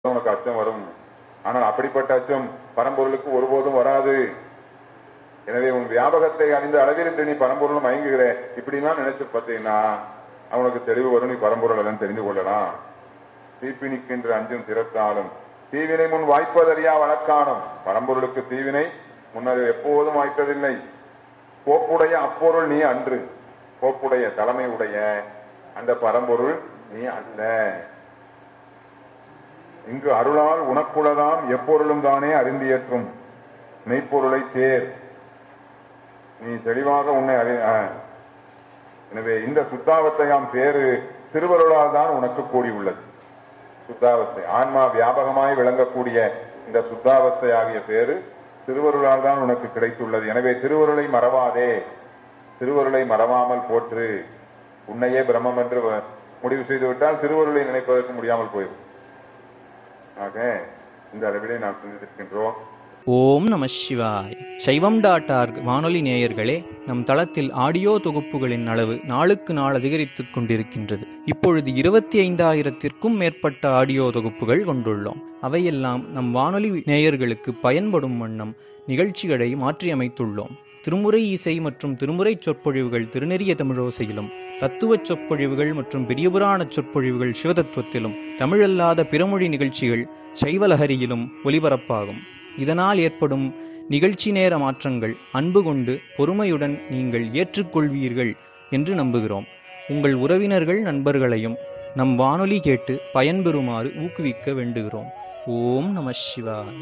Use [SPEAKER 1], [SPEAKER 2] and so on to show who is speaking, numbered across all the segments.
[SPEAKER 1] உனக்கு அச்சம் வரும் ஆனால் அப்படிப்பட்ட அச்சம் பரம்பொருளுக்கு ஒருபோதும் வராது எனவே உன் வியாபகத்தை அறிந்த அளவில் என்று நீ பரம்பொருளும் மயங்குகிற இப்படிலாம் நினைச்சு பார்த்தீங்கன்னா அவனுக்கு தெளிவு வரும் நீ பரம்பொருள் எல்லாம் தெரிந்து கொள்ளலாம் தீப்பி நிற்கின்ற அஞ்சும் திறத்தாலும் தீவினை முன் வாய்ப்பதறியா வழக்கானும் பரம்பொருளுக்கு தீவினை முன்னர் எப்போதும் வாய்ப்பதில்லை கோப்புடைய அப்பொருள் நீ அன்று கோப்புடைய தலைமை உடைய அந்த பரம்பொருள் நீ அல்ல இங்கு அருளால் உனக்குள்ளதாம் எப்பொருளும் தானே அறிந்தியற்றும் மெய்ப்பொருளை தேர் நீ தெளிவாக உன்னை அறி ஆ. எனவே இந்த சுத்தாவத்தையாம் பேரு திருவருளால் தான் உனக்கு கூடியுள்ளது சுத்தாவஸ்தை ஆன்மா வியாபகமாய் விளங்கக்கூடிய இந்த சுத்தாவஸ்தை ஆகிய பேரு திருவருளால் தான் உனக்கு கிடைத்துள்ளது எனவே திருவருளை மறவாதே திருவருளை மறவாமல் போற்று உன்னையே பிரம்மம் என்று வ- முடிவு செய்துவிட்டால் திருவருளை நினைப்பதற்கு முடியாமல் போயிடும் ஆக இந்த அளவிலே நாம் சிந்தித்திருக்கின்றோம்
[SPEAKER 2] ஓம் நம சிவாய் சைவம் டாட் ஆர்க் வானொலி நேயர்களே நம் தளத்தில் ஆடியோ தொகுப்புகளின் அளவு நாளுக்கு நாள் அதிகரித்துக் கொண்டிருக்கின்றது இப்பொழுது இருபத்தி ஐந்தாயிரத்திற்கும் மேற்பட்ட ஆடியோ தொகுப்புகள் கொண்டுள்ளோம் அவையெல்லாம் நம் வானொலி நேயர்களுக்கு பயன்படும் வண்ணம் நிகழ்ச்சிகளை மாற்றியமைத்துள்ளோம் திருமுறை இசை மற்றும் திருமுறை சொற்பொழிவுகள் திருநெறிய தமிழோசையிலும் தத்துவச் சொற்பொழிவுகள் மற்றும் பெரியபுராண சொற்பொழிவுகள் சிவதத்துவத்திலும் தமிழல்லாத பிறமொழி நிகழ்ச்சிகள் சைவலஹரியிலும் ஒலிபரப்பாகும் இதனால் ஏற்படும் நிகழ்ச்சி நேர மாற்றங்கள் அன்பு கொண்டு பொறுமையுடன் நீங்கள் ஏற்றுக்கொள்வீர்கள் என்று நம்புகிறோம் உங்கள் உறவினர்கள் நண்பர்களையும் நம் வானொலி கேட்டு பயன்பெறுமாறு ஊக்குவிக்க வேண்டுகிறோம் ஓம் நம சிவாய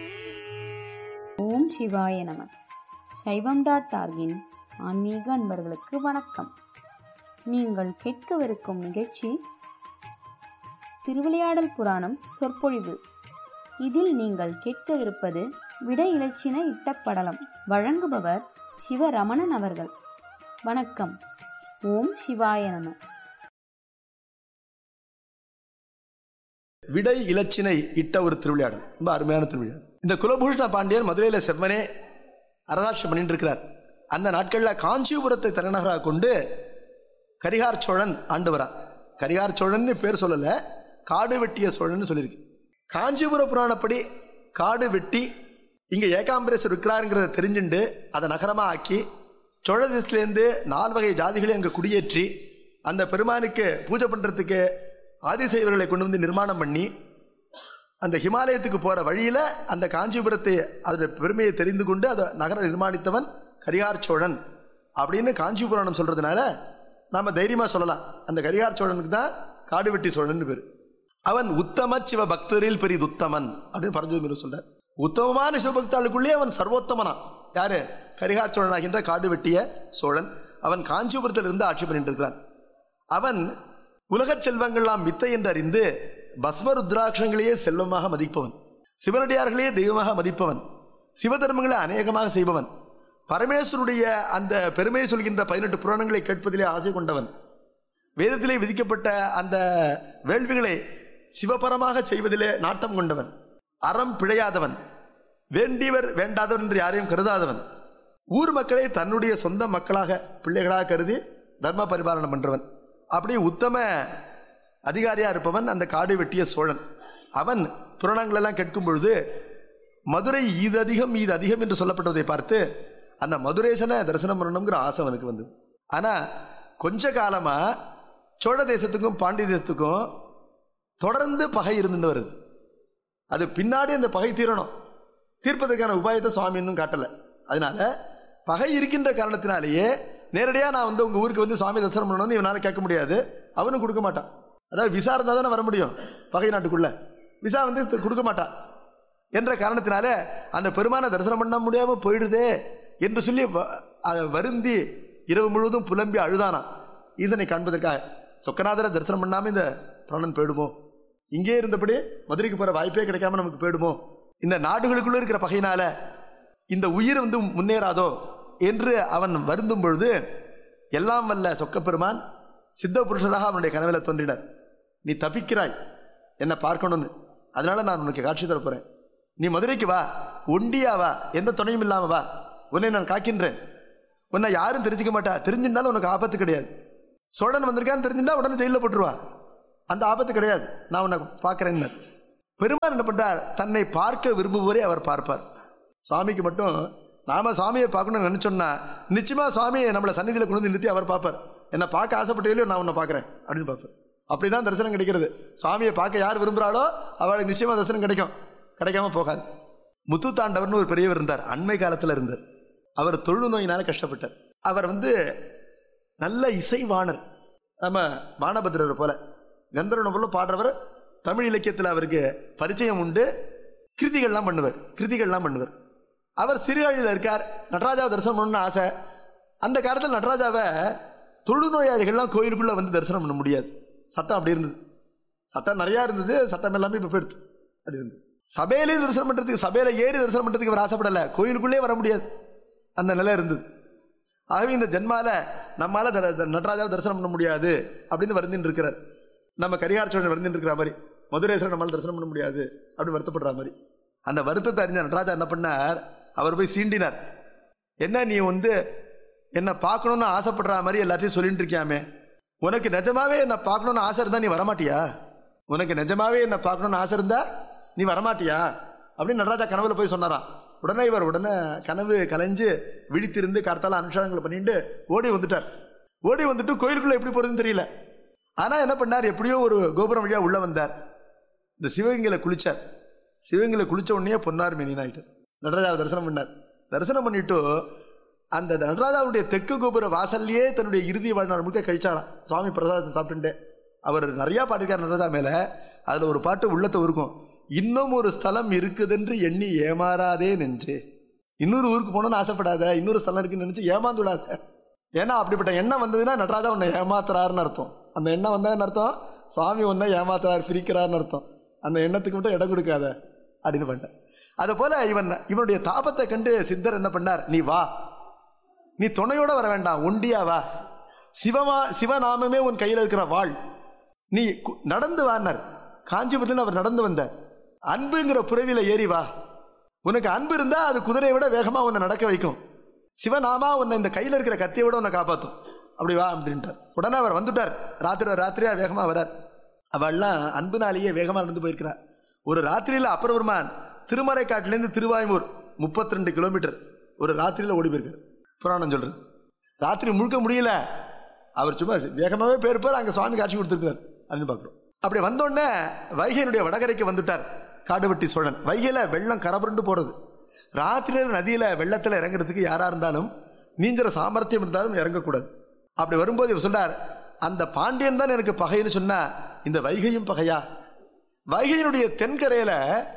[SPEAKER 3] ஓம் சிவாய நம சைவம் டாட் ஆர்கின் ஆன்மீக அன்பர்களுக்கு வணக்கம் நீங்கள் கேட்கவிருக்கும் நிகழ்ச்சி திருவிளையாடல் புராணம் சொற்பொழிவு இதில் நீங்கள் கேட்கவிருப்பது விட இலச்சின இட்டப்படலம் வழங்குபவர் சிவரமணன் அவர்கள் வணக்கம் ஓம் சிவாய நம
[SPEAKER 4] விடை இலச்சினை இட்ட ஒரு திருவிளையாடல் ரொம்ப அருமையான திருவிளையாடல் இந்த குலபூஷண பாண்டியன் மதுரையில் செவ்வனே அரசாட்சி பண்ணிட்டு இருக்கிறார் அந்த நாட்களில் காஞ்சிபுரத்தை தலைநகராக கொண்டு கரிகார் சோழன் ஆண்டு வரான் கரிகார் சோழன் பேர் சொல்லலை காடு வெட்டிய சோழன் சொல்லியிருக்கு காஞ்சிபுர புராணப்படி காடு வெட்டி இங்கே ஏகாம்பரேஸ்வர் இருக்கிறாருங்கிறத தெரிஞ்சுண்டு அதை நகரமாக ஆக்கி சோழ தேசத்துலேருந்து நால் வகை ஜாதிகளை அங்கே குடியேற்றி அந்த பெருமானுக்கு பூஜை பண்ணுறதுக்கு ஆதிசைவர்களை கொண்டு வந்து நிர்மாணம் பண்ணி அந்த ஹிமாலயத்துக்கு போகிற வழியில் அந்த காஞ்சிபுரத்தை அதோட பெருமையை தெரிந்து கொண்டு அதை நகர நிர்மாணித்தவன் கரிகார் சோழன் அப்படின்னு காஞ்சிபுராணம் சொல்கிறதுனால நாம் தைரியமாக சொல்லலாம் அந்த கரிகார் சோழனுக்கு தான் காடு வெட்டி சோழன் பேர் அவன் உத்தம சிவ பக்தரில் பெரிது உத்தமன் அப்படின்னு பரஞ்சோதி சொல்றார் உத்தமமான சிவபக்தாளுக்குள்ளே அவன் சர்வோத்தமனா யாரு கரிகார் சோழன் ஆகின்ற காடு வெட்டிய சோழன் அவன் காஞ்சிபுரத்தில் இருந்து ஆட்சி பண்ணிட்டு இருக்கிறான் அவன் உலகச் செல்வங்கள்லாம் மித்தை என்று அறிந்து பஸ்ம ருத்ராட்சங்களையே செல்வமாக மதிப்பவன் சிவனடியார்களையே தெய்வமாக மதிப்பவன் சிவதர்மங்களை அநேகமாக செய்பவன் பரமேஸ்வருடைய அந்த பெருமையை சொல்கின்ற பதினெட்டு புராணங்களை கேட்பதிலே ஆசை கொண்டவன் வேதத்திலே விதிக்கப்பட்ட அந்த வேள்விகளை சிவபரமாக செய்வதிலே நாட்டம் கொண்டவன் அறம் பிழையாதவன் வேண்டியவர் வேண்டாதவன் என்று யாரையும் கருதாதவன் ஊர் மக்களை தன்னுடைய சொந்த மக்களாக பிள்ளைகளாக கருதி தர்ம பரிபாலனம் பண்றவன் அப்படி உத்தம அதிகாரியா இருப்பவன் அந்த காடு வெட்டிய சோழன் அவன் புராணங்கள் எல்லாம் கேட்கும் பொழுது மதுரை ஈது அதிகம் ஈது அதிகம் என்று சொல்லப்பட்டதை பார்த்து அந்த மதுரேசனை தரிசனம் பண்ணணுங்கிற ஆசை அவனுக்கு வந்து ஆனா கொஞ்ச காலமா சோழ தேசத்துக்கும் பாண்டிய தேசத்துக்கும் தொடர்ந்து பகை இருந்துட்டு வருது அது பின்னாடி அந்த பகை தீரணும் தீர்ப்பதற்கான உபாயத்தை சுவாமி இன்னும் காட்டல அதனால பகை இருக்கின்ற காரணத்தினாலேயே நேரடியாக நான் வந்து உங்க ஊருக்கு வந்து சுவாமி தரிசனம் பண்ணணும்னு இவனால கேட்க முடியாது அவனும் கொடுக்க மாட்டான் அதாவது விசா இருந்தால் தானே வர முடியும் பகை நாட்டுக்குள்ள விசா வந்து த- கொடுக்க மாட்டான் என்ற காரணத்தினால அந்த பெருமானை தரிசனம் பண்ண முடியாம போயிடுதே என்று சொல்லி வ- அ- வருந்தி இரவு முழுவதும் புலம்பி அழுதானான் ஈசனை காண்பதற்காக சொக்கநாதரை தரிசனம் பண்ணாம இந்த பிராணன் போயிடுமோ இங்கே இருந்தபடி மதுரைக்கு போற வாய்ப்பே கிடைக்காம நமக்கு போயிடுமோ இந்த நாடுகளுக்குள்ள இருக்கிற பகையினால இந்த உயிர் வந்து முன்னேறாதோ என்று அவன் வருந்தும் பொழுது எல்லாம் வல்ல சொக்கப்பெருமான் சித்த புருஷராக அவனுடைய கனவில் தோன்றினார் நீ தப்பிக்கிறாய் என்னை பார்க்கணும்னு அதனால நான் உனக்கு காட்சி தரப் போறேன் நீ மதுரைக்கு வா ஒண்டியா வா எந்த துணையும் இல்லாம வா உன்னை நான் காக்கின்றேன் உன்னை யாரும் தெரிஞ்சுக்க மாட்டா தெரிஞ்சிருந்தாலும் உனக்கு ஆபத்து கிடையாது சோழன் வந்திருக்கான்னு தெரிஞ்சுட்டா உடனே ஜெயிலில் போட்டுருவா அந்த ஆபத்து கிடையாது நான் உன்னை பார்க்குறேன்னு பெருமான் என்ன பண்றார் தன்னை பார்க்க விரும்புவரை அவர் பார்ப்பார் சுவாமிக்கு மட்டும் நாம சுவாமியை பார்க்கணும்னு நினைச்சோம்னா நிச்சயமா சுவாமியை நம்மளை சந்நிதியில் கொண்டு வந்து நிறுத்தி அவர் பார்ப்பார் என்னை பார்க்க ஆசைப்பட்டதிலையோ நான் உன்னை பார்க்குறேன் அப்படின்னு பார்ப்பார் அப்படிதான் தரிசனம் கிடைக்கிறது சுவாமியை பார்க்க யார் விரும்புகிறாளோ அவளுக்கு நிச்சயமா தரிசனம் கிடைக்கும் கிடைக்காம போகாது முத்து தாண்டவர்னு ஒரு பெரியவர் இருந்தார் அண்மை காலத்தில் இருந்தார் அவர் தொழு நோயினால கஷ்டப்பட்டார் அவர் வந்து நல்ல இசைவாணர் நம்ம வானபத்திரரை போல கந்தர்வனை போல பாடுறவர் தமிழ் இலக்கியத்தில் அவருக்கு பரிச்சயம் உண்டு கிருதிகள்லாம் பண்ணுவார் கிருதிகள்லாம் பண்ணுவார் அவர் சிறுகாழியில் இருக்கார் நடராஜாவை தரிசனம் பண்ணணும்னு ஆசை அந்த காலத்தில் நடராஜாவை தொழுநோயாளிகள்லாம் கோயிலுக்குள்ளே வந்து தரிசனம் பண்ண முடியாது சட்டம் அப்படி இருந்தது சட்டம் நிறையா இருந்தது சட்டம் எல்லாமே இப்போ போயிடுது அப்படி இருந்தது சபையிலே தரிசனம் பண்ணுறதுக்கு சபையில் ஏறி தரிசனம் பண்ணுறதுக்கு அவர் ஆசைப்படலை கோயிலுக்குள்ளே வர முடியாது அந்த நிலை இருந்தது ஆகவே இந்த ஜென்மால நம்மால தர- த- நடராஜாவை தரிசனம் பண்ண முடியாது அப்படின்னு வருந்தின்னு இருக்கிறார் நம்ம கரிகார சோழன் வருந்தின்னு இருக்கிற மாதிரி மதுரேஸ்வரன் நம்மளால தரிசனம் பண்ண முடியாது அப்படின்னு வருத்தப்படுற மாதிரி அந்த வருத்தத்தை அறிஞ்ச நடராஜா என்ன பண்ணார் அவர் போய் சீண்டினார் என்ன நீ வந்து என்னை பார்க்கணும்னு ஆசைப்படுற மாதிரி எல்லாத்தையும் சொல்லிட்டு இருக்கியாமே உனக்கு நிஜமாவே என்னை பார்க்கணும்னு ஆசை இருந்தா நீ வரமாட்டியா உனக்கு நிஜமாவே என்னை பார்க்கணும்னு ஆசை இருந்தா நீ வரமாட்டியா அப்படின்னு நடராஜா கனவுல போய் சொன்னாராம் உடனே இவர் உடனே கனவு கலைஞ்சு விழித்திருந்து கர்த்தால அனுஷ்டானங்களை பண்ணிட்டு ஓடி வந்துட்டார் ஓடி வந்துட்டு கோயிலுக்குள்ள எப்படி போறதுன்னு தெரியல ஆனா என்ன பண்ணார் எப்படியோ ஒரு கோபுரம் வழியா உள்ள வந்தார் இந்த சிவகங்கையில குளிச்சார் சிவகங்கையில குளிச்ச உடனே பொன்னார் மேனின் ஆயிட்டார் நடராஜாவை தரிசனம் பண்ணார் தரிசனம் பண்ணிட்டு அந்த நடராஜாவுடைய தெற்கு கோபுர வாசல்லையே தன்னுடைய இறுதி வாழ்நாள் முழுக்க கழிச்சாராம் சுவாமி பிரசாதத்தை சாப்பிட்டுட்டு அவர் நிறைய பாடிருக்கார் நடராஜா மேல அதுல ஒரு பாட்டு உள்ளத்தை இருக்கும் இன்னும் ஒரு ஸ்தலம் இருக்குதென்று எண்ணி ஏமாறாதே நெஞ்சே இன்னொரு ஊருக்கு போகணும்னு ஆசைப்படாத இன்னொரு ஸ்தலம் இருக்குன்னு நினைச்சு ஏமாந்து விடாத ஏன்னா அப்படிப்பட்ட எண்ணம் வந்ததுன்னா நடராஜா உன்னை ஏமாத்துறாருன்னு அர்த்தம் அந்த எண்ணம் வந்ததுன்னு அர்த்தம் சுவாமி உன்னை ஏமாத்துறாரு பிரிக்கிறாருன்னு அர்த்தம் அந்த எண்ணத்துக்கு மட்டும் இடம் கொடுக்காத அப்படின்னு பண்ணேன் அதை போல இவன் இவனுடைய தாபத்தை கண்டு சித்தர் என்ன பண்ணார் நீ வா நீ துணையோட வர வேண்டாம் ஒண்டியா வா சிவமா சிவநாமமே உன் கையில் இருக்கிற வாழ் நீ கு- நடந்து வான்னார் காஞ்சிபுரத்தில் அவர் நடந்து வந்தார் அன்புங்கிற புறவில ஏறி வா உனக்கு அன்பு இருந்தா அது குதிரையை விட வேகமா உன்னை நடக்க வைக்கும் சிவநாமா உன்னை இந்த கையில் இருக்கிற கத்தியை விட உன்னை காப்பாற்றும் அப்படி வா அப்படின்ட்டார் உடனே அவர் வந்துட்டார் ராத்திரி ராத்திரியா வேகமா வரார் அவள்லாம் அன்புனாலேயே வேகமா நடந்து போயிருக்கிறார் ஒரு ராத்திரியில அப்பரபெருமான் திருமறை காட்டிலேருந்து திருவாய்மூர் 32 ரெண்டு கிலோமீட்டர் ஒரு ராத்திரியில ஓடி போயிருக்கார் புராணம் சொல்றது ராத்திரி முழுக்க முடியல அவர் சும்மா வேகமாவே போயிருப்பார் அங்க சுவாமி காட்சி கொடுத்துருக்கார் அப்படின்னு பார்க்குறோம் அப்படி வந்தோடனே வைகையினுடைய வடகரைக்கு வந்துட்டார் காடுவெட்டி சோழன் வைகையில வெள்ளம் கரபுரண்டு போறது ராத்திரியில நதியில வெள்ளத்துல இறங்குறதுக்கு யாரா இருந்தாலும் நீஞ்சற சாமர்த்தியம் இருந்தாலும் இறங்கக்கூடாது அப்படி வரும்போது இவர் சொல்றார் அந்த பாண்டியன் தான் எனக்கு பகைன்னு சொன்னா இந்த வைகையும் பகையா வைகையினுடைய தென்கரையில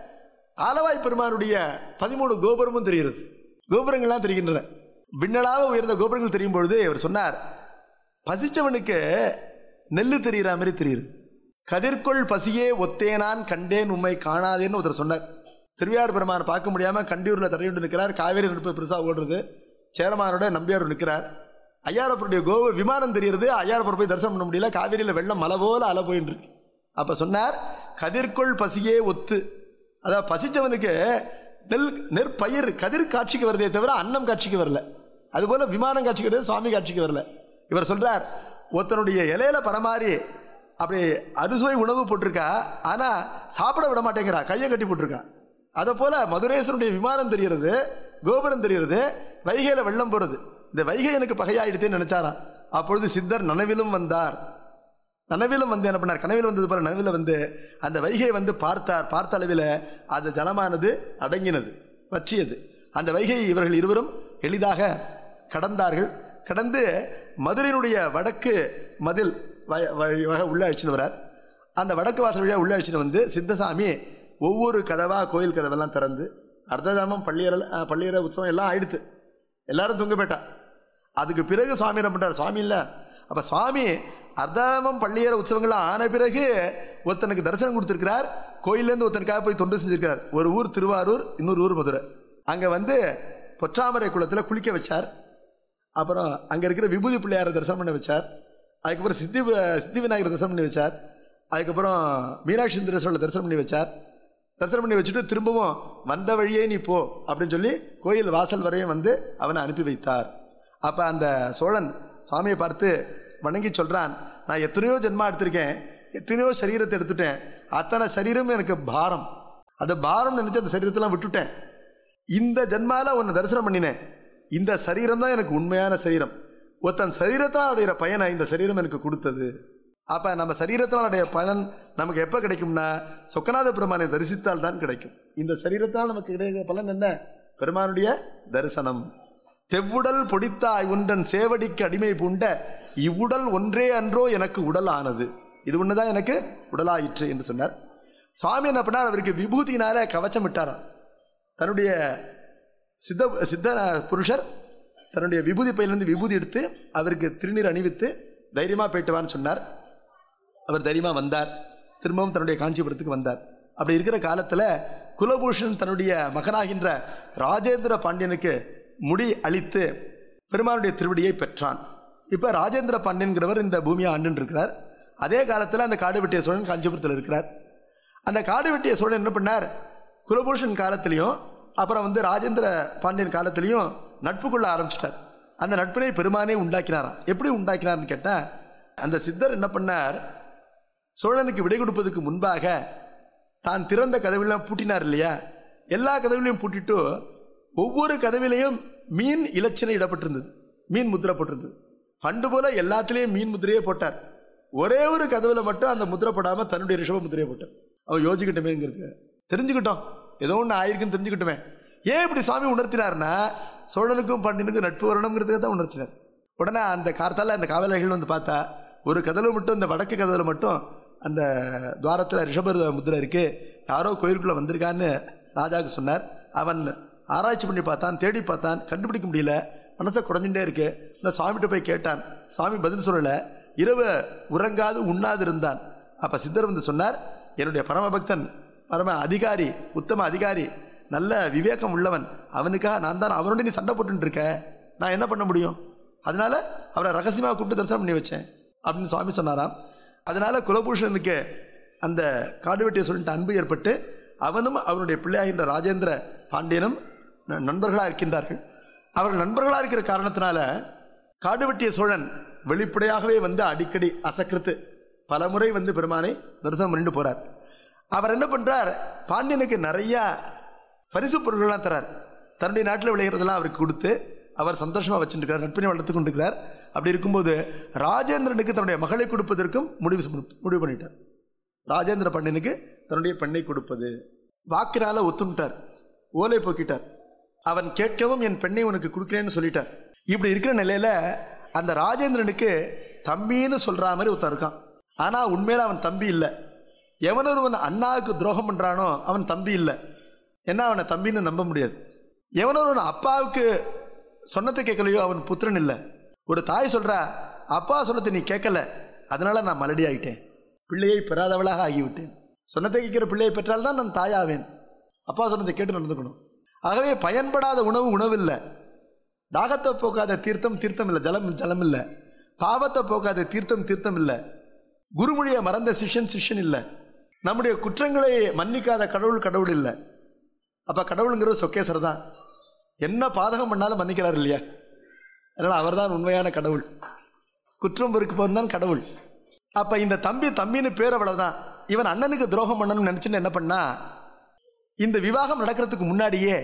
[SPEAKER 4] ஆலவாய் பெருமானுடைய பதிமூணு கோபுரமும் தெரிகிறது கோபுரங்கள்லாம் தெரிகின்றன விண்ணலாக உயர்ந்த கோபுரங்கள் தெரியும் பொழுது அவர் சொன்னார் பசிச்சவனுக்கு நெல்லு தெரிகிற மாதிரி தெரியுது கதிர்கொள் பசியே ஒத்தேனான் கண்டேன் உம்மை காணாதேன்னு ஒருத்தர் சொன்னார் திருவியார் பெருமான் பார்க்க முடியாம கண்டியூர்ல தரையுண்டு நிற்கிறார் காவேரி நெருப்பு பெருசா ஓடுறது சேரமானோட நம்பியார் நிற்கிறார் ஐயாரப்பருடைய கோவ விமானம் தெரியுது ஐயாரப்பர் போய் தரிசனம் பண்ண முடியல காவேரியில வெள்ளம் மலை போல அலை போயின்னு இருக்கு அப்ப சொன்னார் கதிர்கொள் பசியே ஒத்து அதாவது பசிச்சவனுக்கு நெல் நெற்பயிர் கதிர் காட்சிக்கு வருதே தவிர அன்னம் காட்சிக்கு வரல அதுபோல விமானம் காட்சிக்கு வருது சுவாமி காட்சிக்கு வரல இவர் சொல்றார் ஒருத்தனுடைய இலையில பரமாறி அப்படி அறுசுவை உணவு போட்டிருக்கா ஆனா சாப்பிட விட மாட்டேங்கிறா கையை கட்டி போட்டிருக்கா அதை போல மதுரேசனுடைய விமானம் தெரிகிறது கோபுரம் தெரிகிறது வைகையில வெள்ளம் போறது இந்த வைகை எனக்கு பகையாயிடுத்தேன்னு நினைச்சாராம் அப்பொழுது சித்தர் நனவிலும் வந்தார் நனவிலும் வந்து என்ன பண்ணார் கனவில் வந்தது போல நனவில் வந்து அந்த வைகையை வந்து பார்த்தார் பார்த்த அளவில் அது ஜலமானது அடங்கினது வற்றியது அந்த வைகையை இவர்கள் இருவரும் எளிதாக கடந்தார்கள் கடந்து மதுரையினுடைய வடக்கு மதில் வ- வழியாக உள்ள அழிச்சுன்னு வரார் அந்த வடக்கு வாசல் வழியாக உள்ள அழிச்சுன்னு வந்து சித்தசாமி ஒவ்வொரு கதவா கோயில் கதவெல்லாம் திறந்து அர்த்ததாமம் பள்ளியற பள்ளியற உற்சவம் எல்லாம் ஆயிடுத்து எல்லாரும் தூங்க போயிட்டா அதுக்கு பிறகு சுவாமி என்ன பண்றார் சுவாமி இல்ல அப்ப சுவாமி அர்த்தாமம் பள்ளியற உற்சவங்கள்லாம் ஆன பிறகு ஒருத்தனுக்கு தரிசனம் கொடுத்திருக்கிறார் கோயிலேருந்து ஒருத்தனுக்காக போய் தொண்டு செஞ்சிருக்கிறார் ஒரு ஊர் திருவாரூர் இன்னொரு ஊர் மதுரை அங்க வந்து பொற்றாமரை குளத்துல குளிக்க வச்சார் அப்புறம் அங்க இருக்கிற விபூதி பிள்ளையாரை தரிசனம் பண்ண வச்சார் அதுக்கப்புறம் சித்தி சித்தி விநாயகர் தரிசனம் பண்ணி வச்சார் அதுக்கப்புறம் மீனாட்சி சுந்தரேஸ்வரர் தரிசனம் பண்ணி வச்சார் தரிசனம் பண்ணி வச்சுட்டு திரும்பவும் வந்த வழியே நீ போ அப்படின்னு சொல்லி கோயில் வாசல் வரையும் வந்து அவனை அனுப்பி வைத்தார் அப்ப அந்த சோழன் சுவாமியை பார்த்து வணங்கி சொல்றான் நான் எத்தனையோ ஜென்மா எடுத்திருக்கேன் எத்தனையோ சரீரத்தை எடுத்துட்டேன் அத்தனை சரீரம் எனக்கு பாரம் அதை பாரம் நினைச்சு அந்த சரீரத்தெல்லாம் விட்டுட்டேன் இந்த ஜென்மால உன்னை தரிசனம் பண்ணினேன் இந்த சரீரம் தான் எனக்கு உண்மையான சரீரம் ஒருத்தன் சரீரத்தால் அடைகிற பயனை இந்த சரீரம் எனக்கு கொடுத்தது அப்ப நம்ம சரீரத்தால் அடைய பலன் நமக்கு எப்ப கிடைக்கும்னா சொக்கநாத பெருமானை தரிசித்தால் தான் கிடைக்கும் இந்த சரீரத்தால் நமக்கு கிடைக்கிற பலன் என்ன பெருமானுடைய தரிசனம் தெவ்வுடல் பொடித்தாய் உண்டன் சேவடிக்கு அடிமை பூண்ட இவ்வுடல் ஒன்றே அன்றோ எனக்கு உடல் ஆனது இது ஒண்ணுதான் எனக்கு உடலாயிற்று என்று சொன்னார் சுவாமி என்ன பண்ணார் அவருக்கு விபூதியினால கவச்சம் விட்டாராம் தன்னுடைய சித்த சித்த புருஷர் தன்னுடைய விபூதி பையிலிருந்து விபூதி எடுத்து அவருக்கு திருநீர் அணிவித்து தைரியமா போயிட்டு வான்னு சொன்னார் அவர் தைரியமா வந்தார் திரும்பவும் தன்னுடைய காஞ்சிபுரத்துக்கு வந்தார் அப்படி இருக்கிற காலத்துல குலபூஷன் தன்னுடைய மகனாகின்ற ராஜேந்திர பாண்டியனுக்கு முடி அளித்து பெருமானுடைய திருவடியை பெற்றான் இப்ப ராஜேந்திர பாண்டியன்கிறவர் இந்த பூமியை ஆண்டுன்னு இருக்கிறார் அதே காலத்துல அந்த காடு வெட்டிய சோழன் காஞ்சிபுரத்தில் இருக்கிறார் அந்த காடு வெட்டிய சோழன் என்ன பண்ணார் குலபூஷன் காலத்திலையும் அப்புறம் வந்து ராஜேந்திர பாண்டியன் காலத்திலையும் நட்பு கொள்ள ஆரம்பிச்சிட்டார் அந்த நட்பினை பெருமானே உண்டாக்கினாராம் எப்படி உண்டாக்கினார்னு கேட்டா அந்த சித்தர் என்ன பண்ணார் சோழனுக்கு விடை கொடுப்பதற்கு முன்பாக தான் திறந்த கதவுலாம் பூட்டினார் இல்லையா எல்லா கதவுலையும் பூட்டிட்டு ஒவ்வொரு கதவிலையும் மீன் இலச்சினை இடப்பட்டிருந்தது மீன் முத்திரை போட்டிருந்தது பண்டு போல எல்லாத்துலேயும் மீன் முத்திரையே போட்டார் ஒரே ஒரு கதவுல மட்டும் அந்த முத்திரை போடாம தன்னுடைய ரிஷப முத்திரையை போட்டார் அவன் யோசிக்கட்டுமேங்கிறது தெரிஞ்சுக்கிட்டோம் ஏதோ ஒன்று ஆயிருக்குன்னு தெரிஞ்சுக்கிட்டுமே ஏன் இப்படி சுவாமி உணர்த்தினார்னா சோழனுக்கும் பாண்டியனுக்கும் நட்பு வரணுங்கிறதுக்காக தான் உணர்த்தினார் உடனே அந்த கார்த்தால அந்த காவலர்கள் வந்து பார்த்தா ஒரு கதவுல மட்டும் இந்த வடக்கு கதவுல மட்டும் அந்த துவாரத்தில் ரிஷபர் முத்திரை இருக்கு யாரோ கோயிலுக்குள்ள வந்திருக்கான்னு ராஜாவுக்கு சொன்னார் அவன் ஆராய்ச்சி பண்ணி பார்த்தான் தேடி பார்த்தான் கண்டுபிடிக்க முடியல மனசை குறைஞ்சுட்டே இருக்கு நான் சாமிகிட்ட போய் கேட்டான் சாமி பதில் சொல்லல இரவு உறங்காது உண்ணாது இருந்தான் அப்ப சித்தர் வந்து சொன்னார் என்னுடைய பரமபக்தன் பரம அதிகாரி உத்தம அதிகாரி நல்ல விவேகம் உள்ளவன் அவனுக்காக நான் தான் அவனோட நீ சண்டை போட்டுட்டு இருக்க நான் என்ன பண்ண முடியும் அதனால அவரை ரகசியமாக கூப்பிட்டு தரிசனம் பண்ணி வச்சேன் அப்படின்னு சுவாமி சொன்னாராம் அதனால குலபூஷணனுக்கு அந்த காடு வெட்டிய சொல்லிட்டு அன்பு ஏற்பட்டு அவனும் அவனுடைய பிள்ளையாகின்ற ராஜேந்திர பாண்டியனும் ந- நண்பர்களா இருக்கின்றார்கள் அவர்கள் நண்பர்களா இருக்கிற காரணத்தினால காடு வெட்டிய சோழன் வெளிப்படையாகவே வந்து அடிக்கடி அசக்கிருத்து பலமுறை வந்து பெருமானை தரிசனம் பண்ணிட்டு போறார் அவர் என்ன பண்றார் பாண்டியனுக்கு நிறைய பரிசு பொருட்கள்லாம் தரார் தன்னுடைய நாட்டில் விளைகிறதெல்லாம் அவருக்கு கொடுத்து அவர் சந்தோஷமா வச்சுருக்கிறார் நட்பினை வளர்த்து கொண்டிருக்கிறார் அப்படி இருக்கும்போது ராஜேந்திரனுக்கு தன்னுடைய மகளை கொடுப்பதற்கும் முடிவு செ- முடிவு பண்ணிட்டார் ராஜேந்திர பாண்டியனுக்கு தன்னுடைய பெண்ணை கொடுப்பது வாக்கினால ஒத்துமிட்டார் ஓலை போக்கிட்டார் அவன் கேட்கவும் என் பெண்ணை உனக்கு கொடுக்கிறேன்னு சொல்லிட்டார் இப்படி இருக்கிற நிலையில அந்த ராஜேந்திரனுக்கு தம்பின்னு சொல்ற மாதிரி ஒருத்தன் இருக்கான் ஆனா உண்மையில அவன் தம்பி இல்லை எவனொருவன் அண்ணாவுக்கு துரோகம் பண்றானோ அவன் தம்பி இல்லை ஏன்னா அவனை தம்பின்னு நம்ப முடியாது எவனொருவன் அப்பாவுக்கு சொன்னதை கேட்கலையோ அவன் புத்திரன் இல்லை ஒரு தாய் சொல்றா அப்பா சொன்னதை நீ கேட்கல அதனால நான் மலடி ஆயிட்டேன் பிள்ளையை பெறாதவளாக ஆகிவிட்டேன் சொன்னதை கேட்கிற பிள்ளையை பெற்றால்தான் நான் தாயாவேன் அப்பா சொன்னதை கேட்டு நடந்துக்கணும் ஆகவே பயன்படாத உணவு உணவு இல்லை தாகத்தை போக்காத தீர்த்தம் தீர்த்தம் இல்லை ஜலம் ஜலம் இல்லை பாவத்தை போக்காத தீர்த்தம் தீர்த்தம் இல்லை குருமொழியை மறந்த சிஷ்யன் சிஷ்யன் இல்லை நம்முடைய குற்றங்களை மன்னிக்காத கடவுள் கடவுள் இல்லை அப்ப கடவுளுங்கிறது சொக்கேசர் தான் என்ன பாதகம் பண்ணாலும் மன்னிக்கிறார் இல்லையா அதனால அவர்தான் உண்மையான கடவுள் குற்றம் பொறுக்குப்பவன் தான் கடவுள் அப்ப இந்த தம்பி தம்பின்னு பேர் அவ்வளவுதான் இவன் அண்ணனுக்கு துரோகம் பண்ணணும்னு நினைச்சுன்னு என்ன பண்ணா இந்த விவாகம் நடக்கிறதுக்கு முன்னாடியே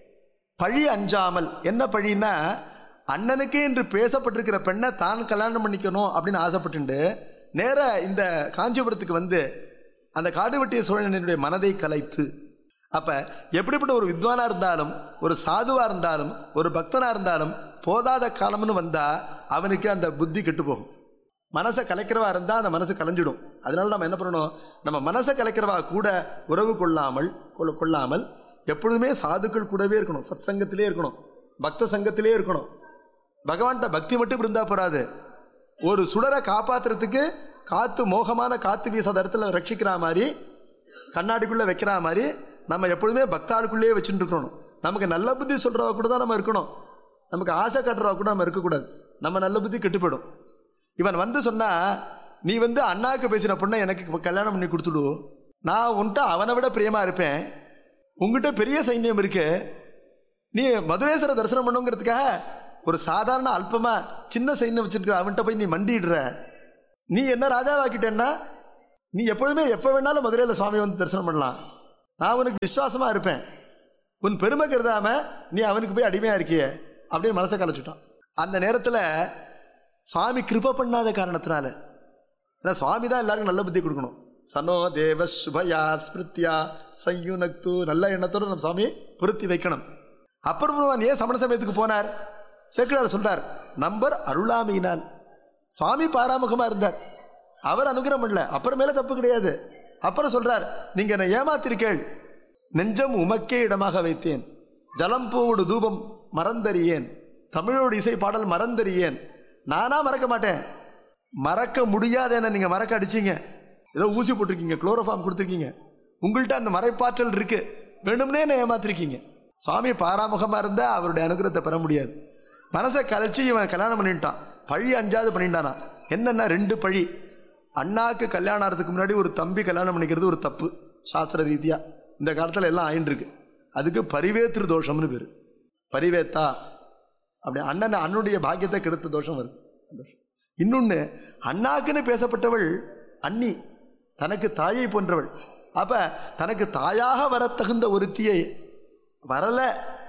[SPEAKER 4] பழி அஞ்சாமல் என்ன பழின்னா அண்ணனுக்கு என்று பேசப்பட்டிருக்கிற பெண்ணை தான் கல்யாணம் பண்ணிக்கணும் அப்படின்னு ஆசைப்பட்டுண்டு நேரா இந்த காஞ்சிபுரத்துக்கு வந்து அந்த காடுவெட்டிய சோழனுடைய மனதை கலைத்து அப்ப எப்படிப்பட்ட ஒரு வித்வானா இருந்தாலும் ஒரு சாதுவா இருந்தாலும் ஒரு பக்தனா இருந்தாலும் போதாத காலம்னு வந்தா அவனுக்கு அந்த புத்தி கெட்டு போகும் மனசை கலைக்கிறவா இருந்தா அந்த மனசு கலைஞ்சிடும் அதனால நம்ம என்ன பண்ணணும் நம்ம மனசை கலைக்கிறவா கூட உறவு கொள்ளாமல் கொள்ள- கொள்ளாமல் எப்பொழுதுமே சாதுக்கள் கூடவே இருக்கணும் சத் சங்கத்திலே இருக்கணும் பக்த சங்கத்திலே இருக்கணும் பகவான்கிட்ட பக்தி மட்டும் இருந்தா போறாது ஒரு சுடரை காப்பாத்துறதுக்கு காத்து மோகமான காத்து வீசாத இடத்துல ரட்சிக்கிற மாதிரி கண்ணாடிக்குள்ள வைக்கிற மாதிரி நம்ம எப்பொழுதுமே பக்தாளுக்குள்ளேயே வச்சுட்டு இருக்கணும் நமக்கு நல்ல புத்தி சொல்றவா கூட தான் நம்ம இருக்கணும் நமக்கு ஆசை காட்டுறவா கூட நம்ம இருக்கக்கூடாது நம்ம நல்ல புத்தி கெட்டு போயிடும் இவன் வந்து சொன்னா நீ வந்து அண்ணாவுக்கு பேசின பொண்ணை எனக்கு இப்ப கல்யாணம் பண்ணி கொடுத்துடு நான் உன்கிட்ட அவனை விட பிரியமா இருப்பேன் உங்ககிட்ட பெரிய சைன்யம் இருக்கு நீ மதுரேஸ்வர தரிசனம் பண்ணுங்கிறதுக்காக ஒரு சாதாரண அல்பமா சின்ன சைன்யம் வச்சிருக்கிற அவன்கிட்ட போய் நீ மண்டிடுற நீ என்ன ராஜாவாக்கிட்டேன்னா நீ எப்பொழுதுமே எப்போ வேணாலும் மதுரையில் சுவாமி வந்து தரிசனம் பண்ணலாம் நான் உனக்கு விசுவாசமா இருப்பேன் உன் பெருமை கருதாம நீ அவனுக்கு போய் அடிமையா இருக்கியே அப்படின்னு மனசை கலைச்சுட்டான் அந்த நேரத்தில் சுவாமி கிருப பண்ணாத காரணத்தினால ஏன்னா சுவாமி தான் எல்லாருக்கும் நல்ல புத்தி கொடுக்கணும் சனோ தேவ சுபயா ஸ்மிருத்யா சையுனக்து நல்ல எண்ணத்தோட நம்ம சுவாமி பொருத்தி வைக்கணும் அப்புறம் பகவான் ஏன் சமண சமயத்துக்கு போனார் சேக்கிழார் சொல்றார் நம்பர் அருளாமையினால் சுவாமி பாராமுகமா இருந்தார் அவர் அனுகிரகம் பண்ணல அப்புறமேல தப்பு கிடையாது அப்புறம் சொல்றார் நீங்க என்னை ஏமாத்திருக்கேள் நெஞ்சம் உமக்கே இடமாக வைத்தேன் ஜலம் பூவோடு தூபம் மறந்தறியேன் தமிழோடு இசை பாடல் மறந்தறியேன் நானா மறக்க மாட்டேன் மறக்க முடியாத என்ன நீங்க மறக்க அடிச்சீங்க ஏதோ ஊசி போட்டிருக்கீங்க குளோரோஃபார்ம் கொடுத்துருக்கீங்க உங்கள்கிட்ட அந்த மறைப்பாற்றல் இருக்கு வேணும்னே என்ன ஏமாத்திருக்கீங்க சுவாமி பாராமுகமா இருந்தா அவருடைய அனுகிரகத்தை பெற முடியாது மனசை கலைச்சு இவன் கல்யாணம் பண்ணிட்டான் பழி அஞ்சாவது பண்ணிட்டானா என்னன்னா ரெண்டு பழி அண்ணாக்கு கல்யாணம் ஆகிறதுக்கு முன்னாடி ஒரு தம்பி கல்யாணம் பண்ணிக்கிறது ஒரு தப்பு சாஸ்திர ரீதியா இந்த காலத்துல எல்லாம் ஆயின்னு இருக்கு அதுக்கு பரிவேத்திரு தோஷம்னு பேரு பரிவேத்தா அப்படி அண்ணன் அண்ணனுடைய பாக்கியத்தை கெடுத்த தோஷம் வருது இன்னொன்று அண்ணாக்குன்னு பேசப்பட்டவள் அண்ணி தனக்கு தாயை போன்றவள் அப்ப தனக்கு தாயாக வர தகுந்த ஒருத்தியை வரல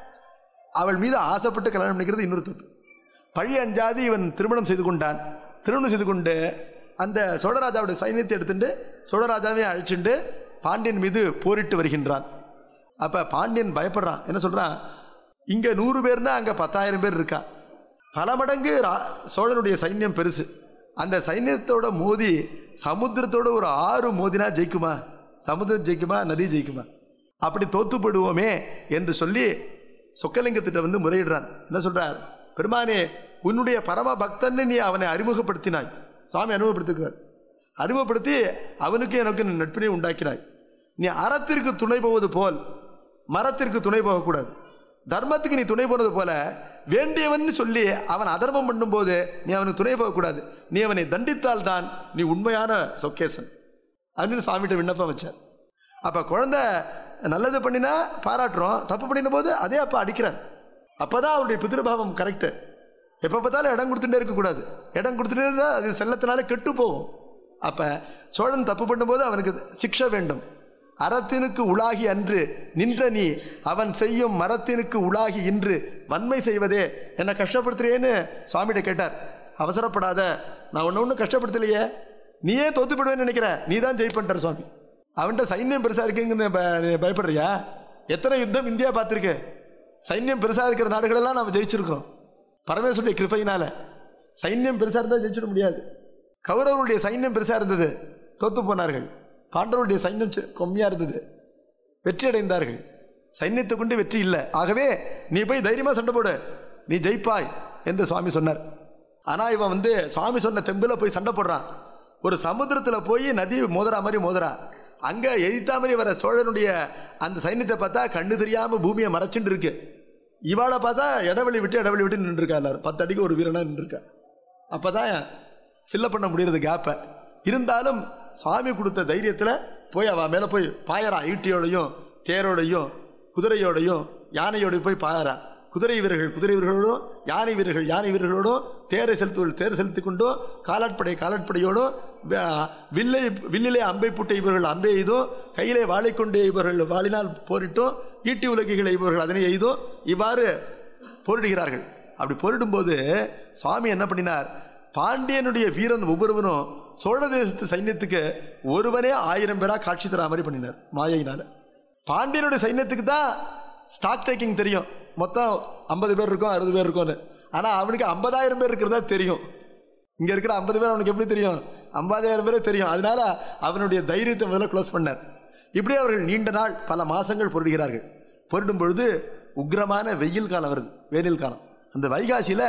[SPEAKER 4] அவள் மீது ஆசைப்பட்டு கல்யாணம் பண்ணிக்கிறது இன்னொரு தப்பு பழி அஞ்சாது இவன் திருமணம் செய்து கொண்டான் திருமணம் செய்து கொண்டு அந்த சோழராஜாவுடைய சைன்யத்தை எடுத்துட்டு சோழராஜாவையும் அழைச்சிட்டு பாண்டியன் மீது போரிட்டு வருகின்றான் அப்ப பாண்டியன் பயப்படுறான் என்ன சொல்றான் இங்க நூறு பேர்னா அங்க பத்தாயிரம் பேர் இருக்கா பல மடங்கு ரா- சோழனுடைய சைன்யம் பெருசு அந்த சைன்யத்தோட மோதி சமுத்திரத்தோட ஒரு ஆறு மோதினா ஜெயிக்குமா சமுத்திரம் ஜெயிக்குமா நதி ஜெயிக்குமா அப்படி தோத்து போடுவோமே என்று சொல்லி சொக்கலிங்கத்திட்ட வந்து முறையிடுறான் என்ன சொல்றார் பெருமானே உன்னுடைய பரம பக்தன்னு நீ அவனை அறிமுகப்படுத்தினாய் சுவாமி அறிமுகப்படுத்திக்கிறார் அறிமுகப்படுத்தி அவனுக்கு எனக்கு நட்பினை உண்டாக்கினாய் நீ அறத்திற்கு துணை போவது போல் மரத்திற்கு துணை போகக்கூடாது தர்மத்துக்கு நீ துணை போனது போல வேண்டியவன் சொல்லி அவன் அதர்மம் பண்ணும்போது நீ அவனுக்கு துணை போகக்கூடாது நீ அவனை தண்டித்தால் தான் நீ உண்மையான சொக்கேசன் அப்படின்னு சாமிகிட்ட விண்ணப்பம் வச்சார் அப்ப குழந்தை நல்லது பண்ணினா பாராட்டுறோம் தப்பு பண்ணின போது அதே அப்பா அடிக்கிறார் அப்பதான் அவருடைய பிதிருபாவம் கரெக்டு எப்போ பார்த்தாலும் இடம் கொடுத்துட்டே இருக்கக்கூடாது இடம் கொடுத்துட்டே இருந்தால் அது செல்லத்தினால கெட்டு போகும் அப்ப சோழன் தப்பு பண்ணும்போது அவனுக்கு சிக்ஷை வேண்டும் அறத்தினுக்கு உலாகி அன்று நின்ற நீ அவன் செய்யும் மரத்தினுக்கு உலாகி இன்று வன்மை செய்வதே என்ன கஷ்டப்படுத்துறியேன்னு சுவாமிகிட்ட கேட்டார் அவசரப்படாத நான் ஒன்று ஒன்றும் கஷ்டப்படுத்தலையே நீயே தோத்து போடுவேன்னு நினைக்கிற நீ தான் ஜெயிப்பன்ட்டார் சுவாமி அவன்கிட்ட சைன்யம் பெருசா இருக்குங்கன்னு ப- நீ பயப்படுறியா எத்தனை யுத்தம் இந்தியா பார்த்துருக்கு சைன்யம் பெருசா இருக்கிற நாடுகளெல்லாம் நம்ம ஜெயிச்சிருக்கிறோம் பரமேஸ்வருடைய கிருபையினால சைன்யம் பெருசா இருந்தால் ஜெயிச்சிட முடியாது கௌரவருடைய சைன்யம் பெருசா இருந்தது தோத்து போனார்கள் பாண்டவருடைய சைன்யம் சி- கம்மியா இருந்தது வெற்றி அடைந்தார்கள் சைன்யத்தை கொண்டு வெற்றி இல்லை ஆகவே நீ போய் தைரியமா சண்டை போடு நீ ஜெயிப்பாய் என்று சுவாமி சொன்னார் ஆனா இவன் வந்து சுவாமி சொன்ன தெம்புல போய் சண்டை போடுறான் ஒரு சமுத்திரத்துல போய் நதி மோதுறா மாதிரி மோதுறா அங்க எதிர்த்தா மாதிரி வர சோழனுடைய அந்த சைன்யத்தை பார்த்தா கண்ணு தெரியாம பூமியை மறைச்சுட்டு இருக்கு இவாளை பார்த்தா இடவெளி விட்டு இடவெளி விட்டு நின்றுருக்கா எல்லாரும் பத்து அடிக்கு ஒரு வீரனா நின்றுருக்கா அப்பதான் ஃபில்லப் பண்ண முடியறது கேப்பை இருந்தாலும் சாமி கொடுத்த தைரியத்துல போய் அவ மேல போய் பாயறா ஈட்டியோடையும் தேரோடையும் குதிரையோடையும் யானையோடையும் போய் பாயறா குதிரை வீரர்கள் குதிரை வீரர்களோடும் யானை வீரர்கள் யானை வீரர்களோடும் தேரை செலுத்து தேர் செலுத்தி கொண்டும் காலாட்படை காலாட்படையோடும் வே- வில்லை வில்லிலே அம்பை புட்டை இவர்கள் அம்பை எய்தும் கையிலே வாளை கொண்டு இவர்கள் வாளினால் போரிட்டும் ஈட்டி உலகைகளை இவர்கள் அதனை எய்தும் இவ்வாறு போரிடுகிறார்கள் அப்படி போரிடும்போது சுவாமி என்ன பண்ணினார் பாண்டியனுடைய வீரன் ஒவ்வொருவனும் சோழ தேசத்து சைன்யத்துக்கு ஒருவனே ஆயிரம் பேரா காட்சி தரா மாதிரி பண்ணினார் மாயையினால பாண்டியனுடைய சைன்யத்துக்கு தான் ஸ்டாக் டேக்கிங் தெரியும் மொத்தம் ஐம்பது பேர் இருக்கும் அறுபது பேர் இருக்கும்னு ஆனா அவனுக்கு ஐம்பதாயிரம் பேர் இருக்கிறதா தெரியும் இங்க இருக்கிற ஐம்பது பேர் அவனுக்கு எப்படி தெரியும் ஐம்பதாயிரம் பேரே தெரியும் அதனால அவனுடைய தைரியத்தை முதல்ல க்ளோஸ் பண்ணார் இப்படி அவர்கள் நீண்ட நாள் பல மாசங்கள் பொருடுகிறார்கள் பொருடும் பொழுது உக்கிரமான வெயில் காலம் வருது வேனில் காலம் அந்த வைகாசியில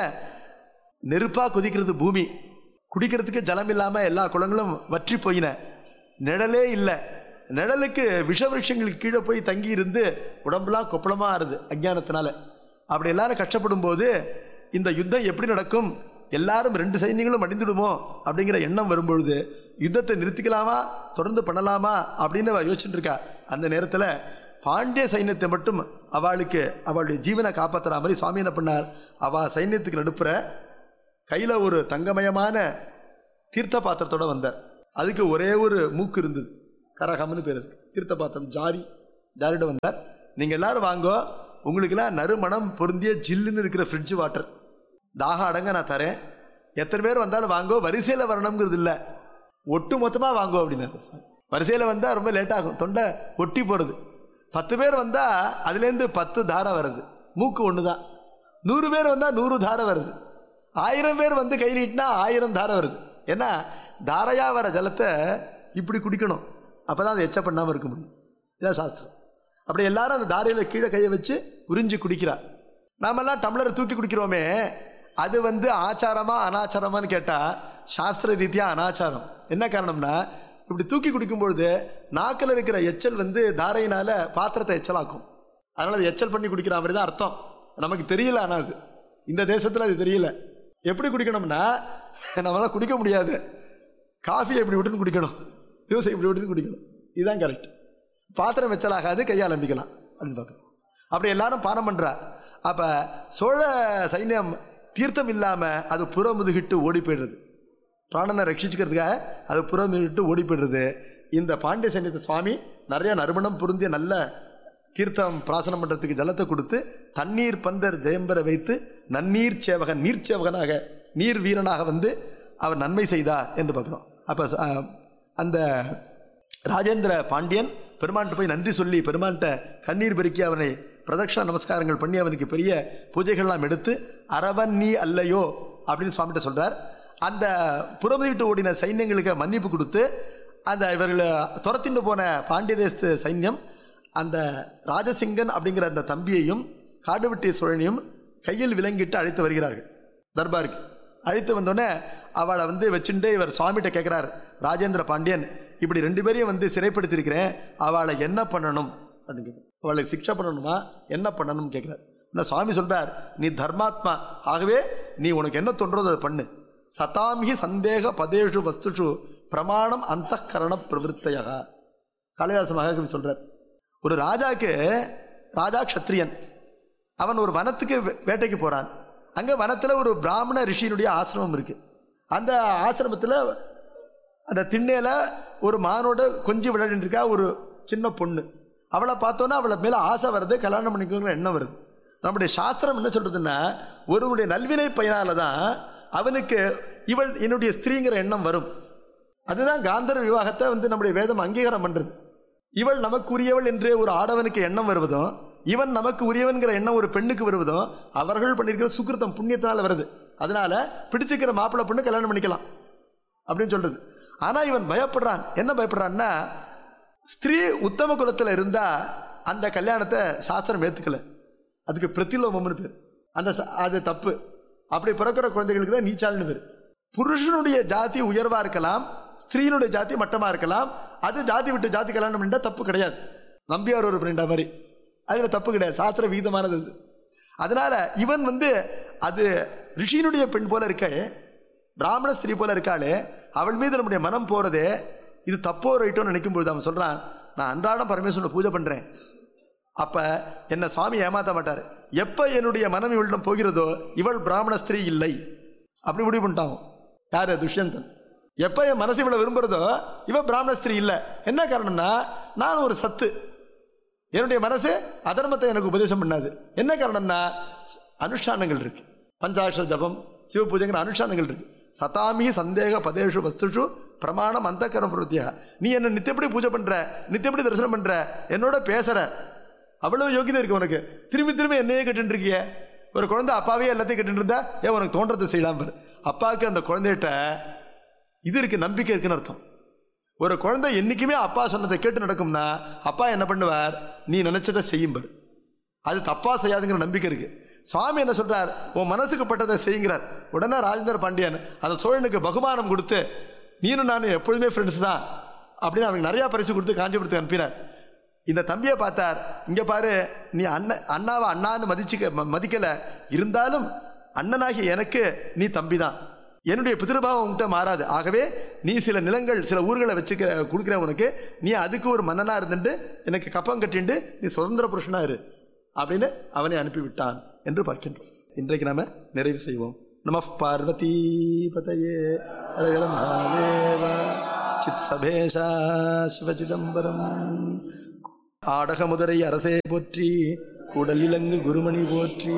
[SPEAKER 4] நெருப்பா கொதிக்கிறது பூமி குடிக்கிறதுக்கு ஜலம் இல்லாம எல்லா குளங்களும் வற்றி போயின நிழலே இல்லை நிழலுக்கு விஷவிருஷங்களுக்கு கீழே போய் தங்கி இருந்து உடம்புலாம் கொப்பளமா ஆறுது அஞ்ஞானத்தினால அப்படி எல்லாரும் கஷ்டப்படும் போது இந்த யுத்தம் எப்படி நடக்கும் எல்லாரும் ரெண்டு சைன்யங்களும் அடிந்துடுமோ அப்படிங்கிற எண்ணம் வரும்பொழுது யுத்தத்தை நிறுத்திக்கலாமா தொடர்ந்து பண்ணலாமா அப்படின்னு அவ யோசிச்சுட்டு இருக்கா அந்த நேரத்தில் பாண்டிய சைன்யத்தை மட்டும் அவளுக்கு அவளுடைய ஜீவனை காப்பாத்துற மாதிரி சுவாமி என்ன பண்ணார் அவ சைன்யத்துக்கு நடுப்புற கையில ஒரு தங்கமயமான தீர்த்த பாத்திரத்தோட வந்தார் அதுக்கு ஒரே ஒரு மூக்கு இருந்தது கரகம்னு பேர் அதுக்கு தீர்த்த பாத்திரம் ஜாரி ஜாரிடம் வந்தார் நீங்கள் எல்லாரும் வாங்கோ உங்களுக்கெல்லாம் நறுமணம் பொருந்திய ஜில்லுன்னு இருக்கிற ஃப்ரிட்ஜ் வாட்டர் தாகம் அடங்க நான் தரேன் எத்தனை பேர் வந்தாலும் வாங்கோ வரிசையில் வரணுங்கிறது இல்லை ஒட்டு மொத்தமாக வாங்கோ அப்படின்னாரு வரிசையில் வந்தால் ரொம்ப லேட் ஆகும் தொண்டை ஒட்டி போகிறது பத்து பேர் வந்தால் அதுலேருந்து பத்து தாரை வருது மூக்கு ஒன்று தான் நூறு பேர் வந்தால் நூறு தாரை வருது ஆயிரம் பேர் வந்து கை நீட்டினா ஆயிரம் தாரை வருது ஏன்னா தாரையாக வர ஜலத்தை இப்படி குடிக்கணும் அப்போ தான் அதை எச்ச பண்ணாமல் இருக்க முடியும் இதான் சாஸ்திரம் அப்படி எல்லாரும் அந்த தாரையில் கீழே கையை வச்சு உறிஞ்சி குடிக்கிறார் நாமெல்லாம் டம்ளரை தூக்கி குடிக்கிறோமே அது வந்து ஆச்சாரமா அனாச்சாரமான்னு கேட்டால் சாஸ்திர ரீதியாக அனாச்சாரம் என்ன காரணம்னா இப்படி தூக்கி குடிக்கும்பொழுது நாக்கில் இருக்கிற எச்சல் வந்து தாரையினால பாத்திரத்தை எச்சலாக்கும் அதனால் அது எச்சல் பண்ணி குடிக்கிற மாதிரி தான் அர்த்தம் நமக்கு தெரியல ஆனால் அது இந்த தேசத்தில் அது தெரியல எப்படி குடிக்கணும்னா நம்மளால் குடிக்க முடியாது காஃபி எப்படி விட்டுன்னு குடிக்கணும் ஜூஸை இப்படி விட்டுன்னு குடிக்கணும் இதுதான் கரெக்ட் பாத்திரம் வெச்சலாகாது கையால் அம்பிக்கலாம் அப்படின்னு பார்க்கணும் அப்படி எல்லாரும் பானம் பண்ணுறா அப்போ சோழ சைன்யம் தீர்த்தம் இல்லாமல் அது புறமுதுகிட்டு ஓடி போயிடுறது பிராணனை ரட்சிச்சுக்கிறதுக்காக அது புறமுதுகிட்டு ஓடி போயிடுறது இந்த பாண்டிய சைன்யத்தை சுவாமி நிறைய நறுமணம் பொருந்திய நல்ல தீர்த்தம் பிராசனம் பண்ணுறதுக்கு ஜலத்தை கொடுத்து தண்ணீர் பந்தர் ஜெயம்பர வைத்து நன்னீர் சேவகன் நீர் சேவகனாக நீர் வீரனாக வந்து அவர் நன்மை செய்தார் என்று பார்க்குறோம் அப்போ அந்த ராஜேந்திர பாண்டியன் பெருமான்கிட்ட போய் நன்றி சொல்லி பெருமான்கிட்ட கண்ணீர் பெருக்கி அவனை பிரதட்சண நமஸ்காரங்கள் பண்ணி அவனுக்கு பெரிய பூஜைகள்லாம் எடுத்து அரவன் நீ அல்லையோ அப்படின்னு சுவாமிகிட்ட சொல்றார் அந்த புறமுதிட்டு ஓடின சைன்யங்களுக்கு மன்னிப்பு கொடுத்து அந்த இவர்களை துரத்திட்டு போன பாண்டிய தேசத்து சைன்யம் அந்த ராஜசிங்கன் அப்படிங்கிற அந்த தம்பியையும் காடுவெட்டி சோழனையும் கையில் விலங்கிட்டு அழைத்து வருகிறார்கள் தர்பாருக்கு அழைத்து வந்தோடனே அவளை வந்து வச்சுட்டு இவர் சுவாமிகிட்ட கேட்குறார் ராஜேந்திர பாண்டியன் இப்படி ரெண்டு பேரையும் வந்து சிறைப்படுத்தியிருக்கிறேன் அவளை என்ன பண்ணணும் அப்படின்னு கேட்குறார் அவளை சிக்ஷை பண்ணணுமா என்ன பண்ணணும்னு கேட்குறார் என்ன சுவாமி சொல்றார் நீ தர்மாத்மா ஆகவே நீ உனக்கு என்ன தோன்றதோ அதை பண்ணு சதாம்ஹி சந்தேக பதேஷு வஸ்துஷு பிரமாணம் அந்த கரண பிரவருத்தையாக காளிதாச மகாகவி சொல்றார் ஒரு ராஜாக்கு ராஜா க்ஷத்ரியன் அவன் ஒரு வனத்துக்கு வே- வேட்டைக்கு போறான் அங்க வனத்துல ஒரு பிராமண ரிஷியினுடைய ஆசிரமம் இருக்கு அந்த ஆசிரமத்துல அந்த திண்ணையில ஒரு மானோட கொஞ்சம் விளையாடிட்டு இருக்கா ஒரு சின்ன பொண்ணு அவளை பார்த்தோன்னா அவளை மேல ஆசை வருது கல்யாணம் பண்ணிக்கோங்கிற எண்ணம் வருது நம்முடைய சாஸ்திரம் என்ன சொல்றதுன்னா ஒருவனுடைய நல்வினை பயனால தான் அவனுக்கு இவள் என்னுடைய ஸ்திரீங்கிற எண்ணம் வரும் அதுதான் காந்தர் விவாகத்தை வந்து நம்முடைய வேதம் அங்கீகாரம் பண்றது இவள் நமக்கு உரியவள் என்று ஒரு ஆடவனுக்கு எண்ணம் வருவதும் இவன் நமக்கு உரியவன்கிற எண்ணம் ஒரு பெண்ணுக்கு வருவதும் அவர்கள் பண்ணியிருக்கிற சுக்கிருத்தம் புண்ணியத்தினால வருது அதனால பிடிச்சிக்கிற மாப்பிள்ளை பொண்ணு கல்யாணம் பண்ணிக்கலாம் அப்படின்னு சொல்றது ஆனா இவன் பயப்படுறான் என்ன பயப்படுறான்னா ஸ்திரீ உத்தம குலத்துல இருந்தா அந்த கல்யாணத்தை சாஸ்திரம் ஏத்துக்கல அதுக்கு பிரதிலோமம்னு பேர் அந்த ச- அது தப்பு அப்படி பிறக்கிற குழந்தைகளுக்கு தான் நீச்சால்னு பேர் புருஷனுடைய ஜாதி உயர்வா இருக்கலாம் ஸ்திரீனுடைய ஜாதி மட்டமா இருக்கலாம் அது ஜாதி விட்டு ஜாதி கல்யாணம் பண்ணா தப்பு கிடையாது நம்பியார் ஒரு பிரிண்டா மாதிரி அதுல தப்பு கிடையாது சாஸ்திர விகிதமானது அது அதனால இவன் வந்து அது ரிஷியினுடைய பெண் போல இருக்க பிராமண ஸ்திரீ போல இருக்காளே அவள் மீது நம்முடைய மனம் போறதே இது தப்போ ரைட்டோன்னு நினைக்கும் பொழுது அவன் சொல்றான் நான் அன்றாடம் பரமேஸ்வரனை பூஜை பண்றேன் அப்ப என்ன சுவாமி ஏமாத்த மாட்டார் எப்ப என்னுடைய மனம் இவளிடம் போகிறதோ இவள் பிராமண ஸ்திரீ இல்லை அப்படி முடிவு பண்ணிட்டான் அவன். யாரு துஷ்யந்தன் எப்ப என் மனசு இவளை விரும்புறதோ இவ பிராமண ஸ்திரீ இல்லை என்ன காரணம்னா நான் ஒரு சத்து என்னுடைய மனசு அதர்மத்தை எனக்கு உபதேசம் பண்ணாது என்ன காரணம்னா ஸ்- அனுஷ்டானங்கள் இருக்கு பஞ்சாட்சர ஜபம் சிவ பூஜைங்கிற அனுஷ்டானங்கள் இருக்கு சதாமி சந்தேக பதேஷு வஸ்துஷு பிரமாணம் அந்த பிரவருத்தியா நீ என்ன நித்தியப்படி பூஜை பண்ற நித்தியப்படி தரிசனம் பண்ற என்னோட பேசுற அவ்வளவு யோகிதை இருக்கு உனக்கு திரும்பி திரும்பி என்னையே கேட்டுட்டு இருக்கிய ஒரு குழந்தை அப்பாவே எல்லாத்தையும் கேட்டுட்டு இருந்தா ஏன் உனக்கு தோன்றதை செய்யலாம் பாரு அப்பாவுக்கு அந்த குழந்தைகிட்ட இது இருக்கு நம்பிக்கை இருக்குன்னு அர்த்தம் ஒரு குழந்தை என்னைக்குமே அப்பா சொன்னதை கேட்டு நடக்கும்னா அப்பா என்ன பண்ணுவார் நீ நினைச்சதை செய்யும்பார் அது தப்பா செய்யாதுங்கிற நம்பிக்கை இருக்கு சுவாமி என்ன சொல்றார் உன் மனசுக்கு பட்டதை செய்யுங்கிறார் உடனே ராஜேந்திர பாண்டியன் அந்த சோழனுக்கு பகுமானம் கொடுத்து நீனும் நானும் எப்பொழுதுமே ஃப்ரெண்ட்ஸ் தான் அப்படின்னு அவனுக்கு நிறைய பரிசு கொடுத்து காஞ்சிபுரத்துக்கு அனுப்பினார் இந்த தம்பியை பார்த்தார் இங்க பாரு நீ அண்ணன் அண்ணாவை அண்ணான்னு மதிச்சுக்க ம- மதிக்கல இருந்தாலும் அண்ணனாகிய எனக்கு நீ தம்பி தான் என்னுடைய பிதிருபாவம் உன்கிட்ட மாறாது ஆகவே நீ சில நிலங்கள் சில ஊர்களை வச்சுக்க கொடுக்குற உனக்கு நீ அதுக்கு ஒரு மன்னனா இருந்துட்டு எனக்கு கப்பம் கட்டிண்டு நீ சுதந்திர புருஷனா இரு அப்படின்னு அவனை அனுப்பிவிட்டான் என்று பார்க்கின்றோம் இன்றைக்கு நாம நிறைவு செய்வோம் நம பார்வதி பதையே ஹரஹர மகாதேவ சித் சபேஷா சிவசிதம்பரம் ஆடகமுதரை அரசே போற்றி கூடல் இலங்கு குருமணி போற்றி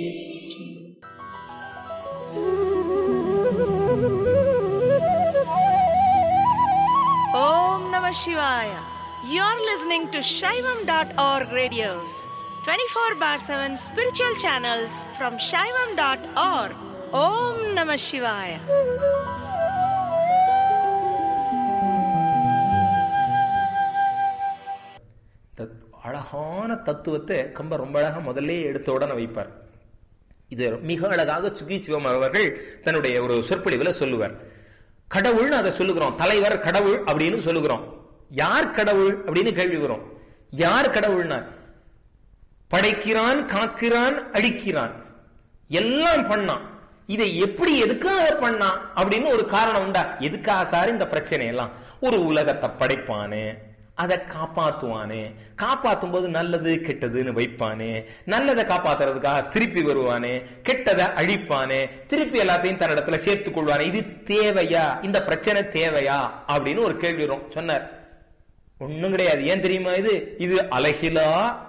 [SPEAKER 5] Om Namah Shivaya. You're listening to Shaivam.org radios, 24 bar 7 spiritual channels from Shaivam.org. Om Namah Shivaya.
[SPEAKER 6] தத் அழகான தத்துவத்தை கம்ப ரொம்ப அழகா முதல்ல எடுத்த உடனே வைப்பார் இது மிக அழகாக சுகி சிவம் அவர்கள் தன்னுடைய ஒரு சொற்பொழிவுல சொல்லுவார் கடவுள்னு அதை சொல்லுகிறோம் தலைவர் கடவுள் அப்படின்னு சொல்லுகிறோம் யார் கடவுள் அப்படின்னு கேள்வி வரும் யார் கடவுள்னா படைக்கிறான் காக்கிறான் அழிக்கிறான் எல்லாம் பண்ணான் இதை எப்படி எதுக்காக பண்ணான் அப்படின்னு ஒரு காரணம் உண்டா எதுக்காக சார் இந்த பிரச்சனை எல்லாம் ஒரு உலகத்தை படைப்பானே அதை காப்பாத்துவானே காப்பாத்தும் போது நல்லது கெட்டதுன்னு வைப்பானே நல்லதை காப்பாத்துறதுக்காக திருப்பி வருவானே கெட்டதை அழிப்பானே திருப்பி எல்லாத்தையும் தன்னிடத்துல சேர்த்துக் கொள்வானே இது தேவையா இந்த பிரச்சனை தேவையா அப்படின்னு ஒரு கேள்வி வரும் சொன்னார் ஒண்ணும் கிடையாது ஏன் தெரியுமா இது இது அழகிலா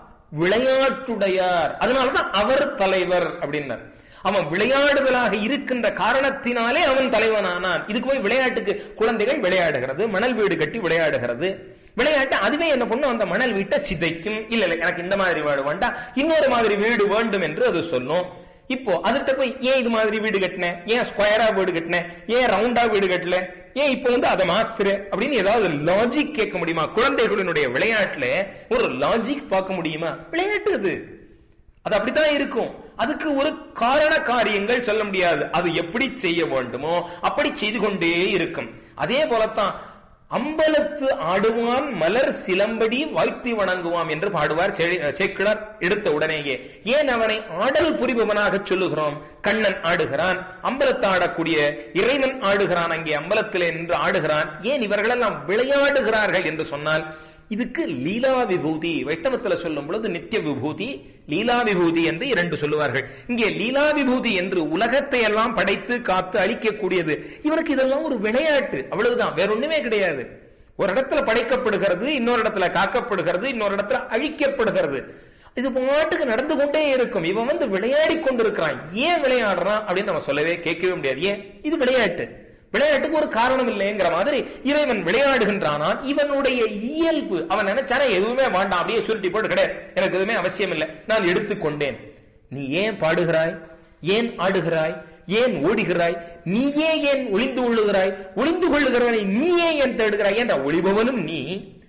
[SPEAKER 6] விளையாட்டுடையார் அதனாலதான் அவர் தலைவர் அப்படின்னார் அவன் விளையாடுதலாக இருக்கின்ற காரணத்தினாலே அவன் தலைவனானான் இதுக்கு போய் விளையாட்டுக்கு குழந்தைகள் விளையாடுகிறது மணல் வீடு கட்டி விளையாடுகிறது விளையாட்டு அதுவே என்ன பண்ணும் அந்த மணல் வீட்டை சிதைக்கும் இல்ல இல்ல எனக்கு இந்த மாதிரி வீடு வேண்டாம் இன்னொரு மாதிரி வீடு வேண்டும் என்று அது சொல்லும் இப்போ அதுகிட்ட போய் ஏன் இது மாதிரி வீடு கட்டினேன் ஏன் ஸ்கொயரா வீடு கட்டினேன் ஏன் ரவுண்டா வீடு கட்டல ஏன் இப்போ வந்து அதை மாத்துற அப்படின்னு ஏதாவது லாஜிக் கேட்க முடியுமா குழந்தைகளினுடைய விளையாட்டுல ஒரு லாஜிக் பார்க்க முடியுமா விளையாட்டு அது அது அப்படித்தான் இருக்கும் அதுக்கு ஒரு காரண காரியங்கள் சொல்ல முடியாது அது எப்படி செய்ய வேண்டுமோ அப்படி செய்து கொண்டே இருக்கும் அதே போலத்தான் அம்பலத்து ஆடுவான் மலர் சிலம்படி வாழ்த்தி வணங்குவான் என்று பாடுவார் சேக்கிழார் எடுத்த உடனேயே ஏன் அவனை ஆடல் புரிபவனாக சொல்லுகிறோம் கண்ணன் ஆடுகிறான் அம்பலத்து ஆடக்கூடிய இறைவன் ஆடுகிறான் அங்கே அம்பலத்திலே நின்று ஆடுகிறான் ஏன் இவர்களெல்லாம் விளையாடுகிறார்கள் என்று சொன்னால் இதுக்கு லீலா விபூதி வைஷ்ணவத்துல சொல்லும் பொழுது நித்திய விபூதி லீலா விபூதி என்று இரண்டு சொல்லுவார்கள் இங்கே லீலா விபூதி என்று உலகத்தை எல்லாம் படைத்து காத்து அழிக்கக்கூடியது இவருக்கு இதெல்லாம் ஒரு விளையாட்டு அவ்வளவுதான் வேற ஒண்ணுமே கிடையாது ஒரு இடத்துல படைக்கப்படுகிறது இன்னொரு இடத்துல காக்கப்படுகிறது இன்னொரு இடத்துல அழிக்கப்படுகிறது இது பாட்டுக்கு நடந்து கொண்டே இருக்கும் இவன் வந்து விளையாடி கொண்டிருக்கிறான் ஏன் விளையாடுறான் அப்படின்னு நம்ம சொல்லவே கேட்கவே முடியாது ஏன் இது விளையாட்டு விளையாட்டுக்கு ஒரு காரணம் இல்லைங்கிற மாதிரி இறைவன் விளையாடுகின்றானான் இவனுடைய இயல்பு அவன் நினைச்சானே எதுவுமே வேண்டாம் அப்படியே சுருட்டி போட்டு கிடையாது எனக்கு எதுவுமே அவசியம் இல்லை நான் எடுத்துக்கொண்டேன் நீ ஏன் பாடுகிறாய் ஏன் ஆடுகிறாய் ஏன் ஓடுகிறாய் நீயே ஏன் ஒளிந்து கொள்ளுகிறாய் ஒளிந்து கொள்ளுகிறவனை நீயே ஏன் தேடுகிறாய் என்ற ஒளிபவனும் நீ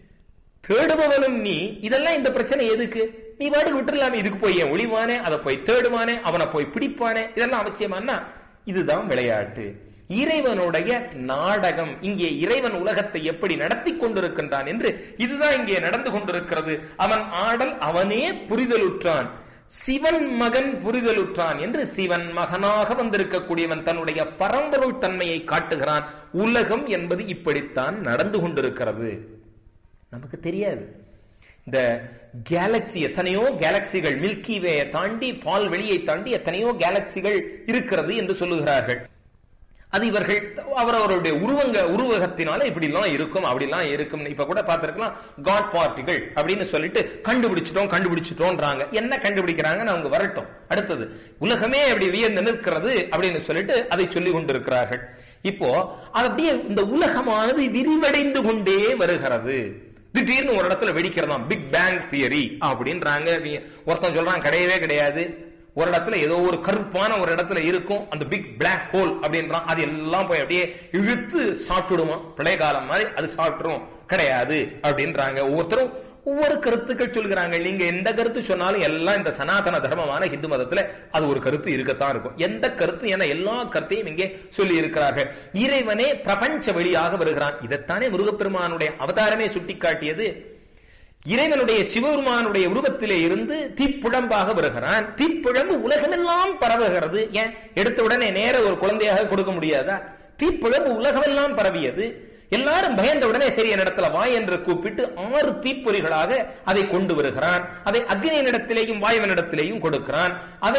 [SPEAKER 6] தேடுபவனும் நீ இதெல்லாம் இந்த பிரச்சனை எதுக்கு நீ பாட்டுக்கு விட்டுலாமே இதுக்கு போய் ஏன் ஒளிவானே அதை போய் தேடுவானே அவனை போய் பிடிப்பானே இதெல்லாம் அவசியமானா இதுதான் விளையாட்டு இறைவனுடைய நாடகம் இங்கே இறைவன் உலகத்தை எப்படி நடத்தி கொண்டிருக்கின்றான் என்று இதுதான் இங்கே நடந்து கொண்டிருக்கிறது அவன் ஆடல் அவனே புரிதலுற்றான் சிவன் மகன் புரிதலுற்றான் என்று சிவன் மகனாக வந்திருக்கக்கூடியவன் தன்னுடைய பரம்பொருள் தன்மையை காட்டுகிறான் உலகம் என்பது இப்படித்தான் நடந்து கொண்டிருக்கிறது நமக்கு தெரியாது இந்த கேலக்சி எத்தனையோ கேலக்சிகள் மில்கி வேயை தாண்டி பால் வெளியை தாண்டி எத்தனையோ கேலக்சிகள் இருக்கிறது என்று சொல்லுகிறார்கள் அது இவர்கள் அவரவருடைய உருவங்க உருவகத்தினால இப்படி எல்லாம் இருக்கும் அப்படிலாம் இருக்கும் இப்ப கூட பார்த்திருக்கலாம் காட் பார்ட்டிகள் அப்படின்னு சொல்லிட்டு கண்டுபிடிச்சிட்டோம் கண்டுபிடிச்சிட்டோம்ன்றாங்க என்ன கண்டுபிடிக்கிறாங்கன்னு அவங்க வரட்டும் அடுத்தது உலகமே அப்படி வியந்து நிற்கிறது அப்படின்னு சொல்லிட்டு அதை சொல்லி கொண்டிருக்கிறார்கள் இப்போ அது அப்படியே இந்த உலகமானது விரிவடைந்து கொண்டே வருகிறது திடீர்னு ஒரு இடத்துல வெடிக்கிறதா பிக் பேங் தியரி அப்படின்றாங்க ஒருத்தன் சொல்றான் கிடையவே கிடையாது ஒரு இடத்துல ஏதோ ஒரு கருப்பான ஒரு இடத்துல இருக்கும் அந்த பிக் பிளாக் ஹோல் அப்படின்றான் அது எல்லாம் போய் அப்படியே இழுத்து சாப்பிட்டுடுமா பழைய காலம் மாதிரி அது சாப்பிட்டுரும் கிடையாது அப்படின்றாங்க ஒவ்வொருத்தரும் ஒவ்வொரு கருத்துக்கள் சொல்கிறாங்க நீங்க எந்த கருத்து சொன்னாலும் எல்லாம் இந்த சனாதன தர்மமான ஹிந்து மதத்துல அது ஒரு கருத்து இருக்கத்தான் இருக்கும் எந்த கருத்து என எல்லா கருத்தையும் இங்கே சொல்லி இருக்கிறார்கள் இறைவனே பிரபஞ்ச வெளியாக வருகிறான் இதைத்தானே முருகப்பெருமானுடைய அவதாரமே சுட்டிக்காட்டியது இறைவனுடைய சிவபெருமானுடைய உருவத்திலே இருந்து தீப்புழம்பாக வருகிறான் தீப்புழம்பு உலகமெல்லாம் பரவுகிறது ஏன் எடுத்த உடனே நேர ஒரு குழந்தையாக கொடுக்க முடியாதா தீப்புழம்பு உலகமெல்லாம் பரவியது எல்லாரும் பயந்த உடனே சரி என்னிடத்துல வா என்று கூப்பிட்டு ஆறு தீப்பொறிகளாக அதை கொண்டு வருகிறான் அதை அக்னியினிடத்திலேயும் வாயுவனிடத்திலேயும் கொடுக்கிறான் அதை